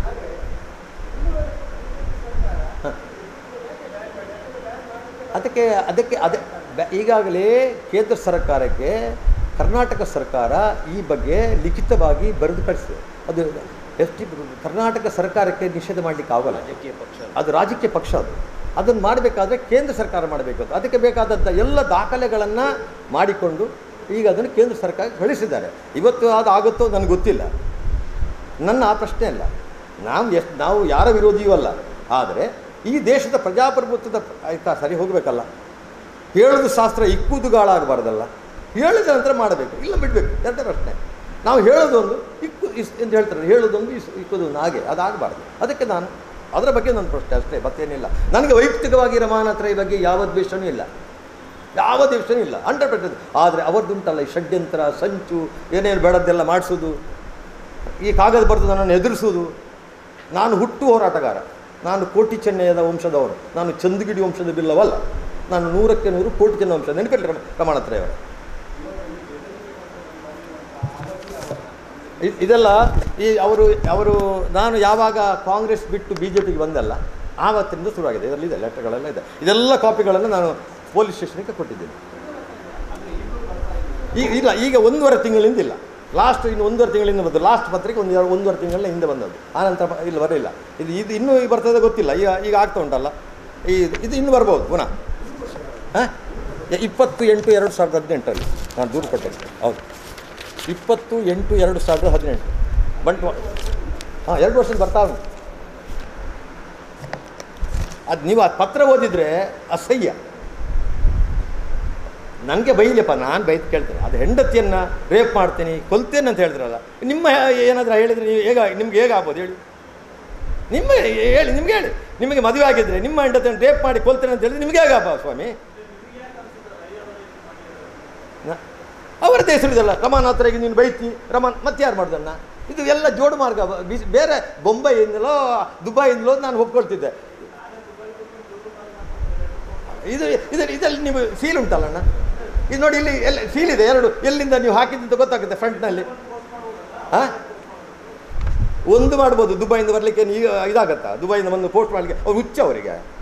ಅದಕ್ಕೆ ಅದಕ್ಕೆ ಅದೇ ಬ- ಈಗಾಗಲೇ ಕೇಂದ್ರ ಸರ್ಕಾರಕ್ಕೆ ಕರ್ನಾಟಕ ಸರ್ಕಾರ ಈ ಬಗ್ಗೆ ಲಿಖಿತವಾಗಿ ಬರೆದು ಕಳಿಸಿದೆ ಅದು ಎಸ್ ಟಿ ಕರ್ನಾಟಕ ಸರ್ಕಾರಕ್ಕೆ ನಿಷೇಧ ಮಾಡಲಿಕ್ಕೆ ಆಗೋಲ್ಲ ರಾಜಕೀಯ ಪಕ್ಷ ಅದು ರಾಜಕೀಯ ಪಕ್ಷ ಅದು ಅದನ್ನು ಮಾಡಬೇಕಾದ್ರೆ ಕೇಂದ್ರ ಸರ್ಕಾರ ಮಾಡಬೇಕು ಅದು. ಅದಕ್ಕೆ ಬೇಕಾದಂಥ ಎಲ್ಲ ದಾಖಲೆಗಳನ್ನು ಮಾಡಿಕೊಂಡು ಈಗ ಅದನ್ನು ಕೇಂದ್ರ ಸರ್ಕಾರ ಕಳಿಸಿದ್ದಾರೆ ಇವತ್ತು ಅದು ಆಗುತ್ತೋ ನನಗೆ ಗೊತ್ತಿಲ್ಲ ನನ್ನ ಆ ಪ್ರಶ್ನೆ ಅಲ್ಲ ನಾವು ಎಷ್ಟು ನಾವು ಯಾರ ವಿರೋಧಿಯೂ ಅಲ್ಲ ಆದರೆ ಈ ದೇಶದ ಪ್ರಜಾಪ್ರಭುತ್ವದ ಆಯ್ತಾ ಸರಿ ಹೋಗಬೇಕಲ್ಲ ಹೇಳೋದು ಶಾಸ್ತ್ರ ಇಕ್ಕುದುಗಾಳಾಗಬಾರ್ದಲ್ಲ ಹೇಳಿದ ನಂತರ ಮಾಡಬೇಕು ಇಲ್ಲ ಬಿಡಬೇಕು ಎರಡೇ ಪ್ರಶ್ನೆ ನಾವು ಹೇಳೋದೊಂದು ಇಕ್ಕು ಇಸ್ ಎಂದು ಹೇಳ್ತಾರೆ ಹೇಳೋದೊಂದು ಇಸ್ ಇಕ್ಕುದೊಂದು ಹಾಗೆ ಅದಾಗಬಾರ್ದು ಅದಕ್ಕೆ ನಾನು ಅದರ ಬಗ್ಗೆ ನನ್ನ ಪ್ರಶ್ನೆ ಅಷ್ಟೇ ಮತ್ತೇನಿಲ್ಲ ನನಗೆ ವೈಯಕ್ತಿಕವಾಗಿ ರಮಾನಾಥರ ಈ ಬಗ್ಗೆ ಯಾವ ದ್ವೇಷವೂ ಇಲ್ಲ ಯಾವ ದ್ವೇಷವೂ ಇಲ್ಲ ಹಂಡ್ರೆಡ್ ಪರ್ಸೆಂಟ್ ಆದರೆ ಅವರದ್ದುಂಟಲ್ಲ ಈ ಷಡ್ಯಂತ್ರ ಸಂಚು ಏನೇನು ಬೇಡದ್ದೆಲ್ಲ ಮಾಡಿಸೋದು ಈ ಕಾಗದ ಬರೆದು ನನ್ನನ್ನು ಎದುರಿಸುವುದು ನಾನು ಹುಟ್ಟು ಹೋರಾಟಗಾರ ನಾನು ಕೋಟಿ ಚೆನ್ನಯ್ಯದ ವಂಶದವನು ನಾನು ಚಂದಗಿಡಿ ವಂಶದ ಬಿಲ್ಲವಲ್ಲ ನಾನು ನೂರಕ್ಕೆ ನೂರು ಕೋಟಿ ಚೆನ್ನ ವಂಶ ನೆನಪಿರಲಿ ರಮ ರಮಾಣತ್ರಯವರು ಇ- ಇದೆಲ್ಲ ಈ ಅವರು ಅವರು ನಾನು ಯಾವಾಗ ಕಾಂಗ್ರೆಸ್ ಬಿಟ್ಟು ಬಿ ಜೆ ಪಿಗೆ ಬಂದಲ್ಲ ಆವತ್ತಿನಿಂದ ಶುರುವಾಗಿದೆ ಇದರಲ್ಲಿ ಇದೆ ಲೆಟರ್ಗಳೆಲ್ಲ ಇದೆ ಇದೆಲ್ಲ ಕಾಪಿಗಳನ್ನು ನಾನು ಪೊಲೀಸ್ ಸ್ಟೇಷನ್ಗೆ ಕೊಟ್ಟಿದ್ದೇನೆ ಈಗ ಇಲ್ಲ ಈಗ ಒಂದೂವರೆ ತಿಂಗಳಿಂದ ಇಲ್ಲ ಲಾಸ್ಟ್ ಇನ್ನು ಒಂದೂವರೆ ತಿಂಗಳಿಂದ ಬಂದು ಲಾಸ್ಟ್ ಪತ್ರಿಕೆ ಒಂದು ಎರಡು ಒಂದೂವರೆ ತಿಂಗಳ ಹಿಂದೆ ಬಂದದ್ದು ಆನಂತರ ಬ- ಇಲ್ಲಿ ಬರಲಿಲ್ಲ ಇದು ಇದು ಇನ್ನೂ ಬರ್ತದೆ ಗೊತ್ತಿಲ್ಲ ಈಗ ಈಗ ಆಗ್ತಾ ಉಂಟಲ್ಲ ಈ ಇದು ಇನ್ನು ಬರ್ಬೋದು ಪುನಃ ಹಾಂ ಇಪ್ಪತ್ತು ಎಂಟು ಎರಡು ಸಾವಿರದ ಹದಿನೆಂಟರಲ್ಲಿ ನಾನು ದೂರು ಕೊಟ್ಟೆ ಹೌದು ಇಪ್ಪತ್ತು ಎಂಟು ಎರಡು ಸಾವಿರದ ಹದಿನೆಂಟು ಬಂಟ್ವಾಳ ಹಾಂ ಎರಡು ವರ್ಷದ ಬರ್ತಾ ಉಂಟು ಅದು ನೀವು ಆ ಪತ್ರ ಓದಿದರೆ ಅಸಹ್ಯ ನನಗೆ ಬೈಲಿಯಪ್ಪ ನಾನು ಬೈದು ಕೇಳ್ತೇನೆ ಅದು ಹೆಂಡತಿಯನ್ನು ರೇಪ್ ಮಾಡ್ತೀನಿ ಕೊಲ್ತೇನೆ ಅಂತ ಹೇಳಿದ್ರಲ್ಲ ನಿಮ್ಮ ಏನಾದರೂ ಹೇಳಿದರೆ ನೀವು ಹೇಗ ನಿಮ್ಗೆ ಹೇಗಾಗ್ಬೋದು ಹೇಳಿ ನಿಮ್ಮ ಹೇಳಿ ನಿಮ್ಗೆ ಹೇಳಿ ನಿಮಗೆ ಮದುವೆ ಆಗಿದ್ದರೆ ನಿಮ್ಮ ಹೆಂಡತಿಯನ್ನು ರೇಪ್ ಮಾಡಿ ಕೊಲ್ತೇನೆ ಅಂತ ಹೇಳಿದ್ರೆ ನಿಮಗೆ ಹೇಗಪ್ಪ ಸ್ವಾಮಿ ನ- ಅವರದ್ದೇ ಹೆಸರಿದಲ್ಲ ರಮಾನಾಥರಿಗೆ ನೀನು ಬೈತಿ ರಮಾನ್ ಮತ್ತೆ ಯಾರು ಮಾಡ್ದನ್ನ ಇದು ಎಲ್ಲ ಜೋಡು ಮಾರ್ಗ ಬ- ಬಿ- ಬೇರೆ ಬೊಂಬೈಯಿಂದಲೋ ದುಬೈಯಿಂದಲೋ ನಾನು ಒಪ್ಕೊಳ್ತಿದ್ದೆ ಇದು ಇದು ಇದರಲ್ಲಿ ನೀವು ಸೀಲ್ ಉಂಟಲ್ಲಣ್ಣ ಇದು ನೋಡಿ ಇಲ್ಲಿ ಎಲ್ಲ ಸೀಲ್ ಇದೆ ಎರಡು ಎಲ್ಲಿಂದ ನೀವು ಹಾಕಿದ್ದು ಗೊತ್ತಾಗುತ್ತೆ ಫ್ರಂಟ್ನಲ್ಲಿ ಹಾಂ ಒಂದು ಮಾಡ್ಬೋದು ದುಬೈಯಿಂದ ಬರಲಿಕ್ಕೆ ಈಗ ಇದಾಗತ್ತಾ ದುಬೈಯಿಂದ ಬಂದು ಪೋಸ್ಟ್ ಮಾಡಲಿಕ್ಕೆ ಅವ್ರು ಹುಚ್ಚ ಅವರಿಗೆ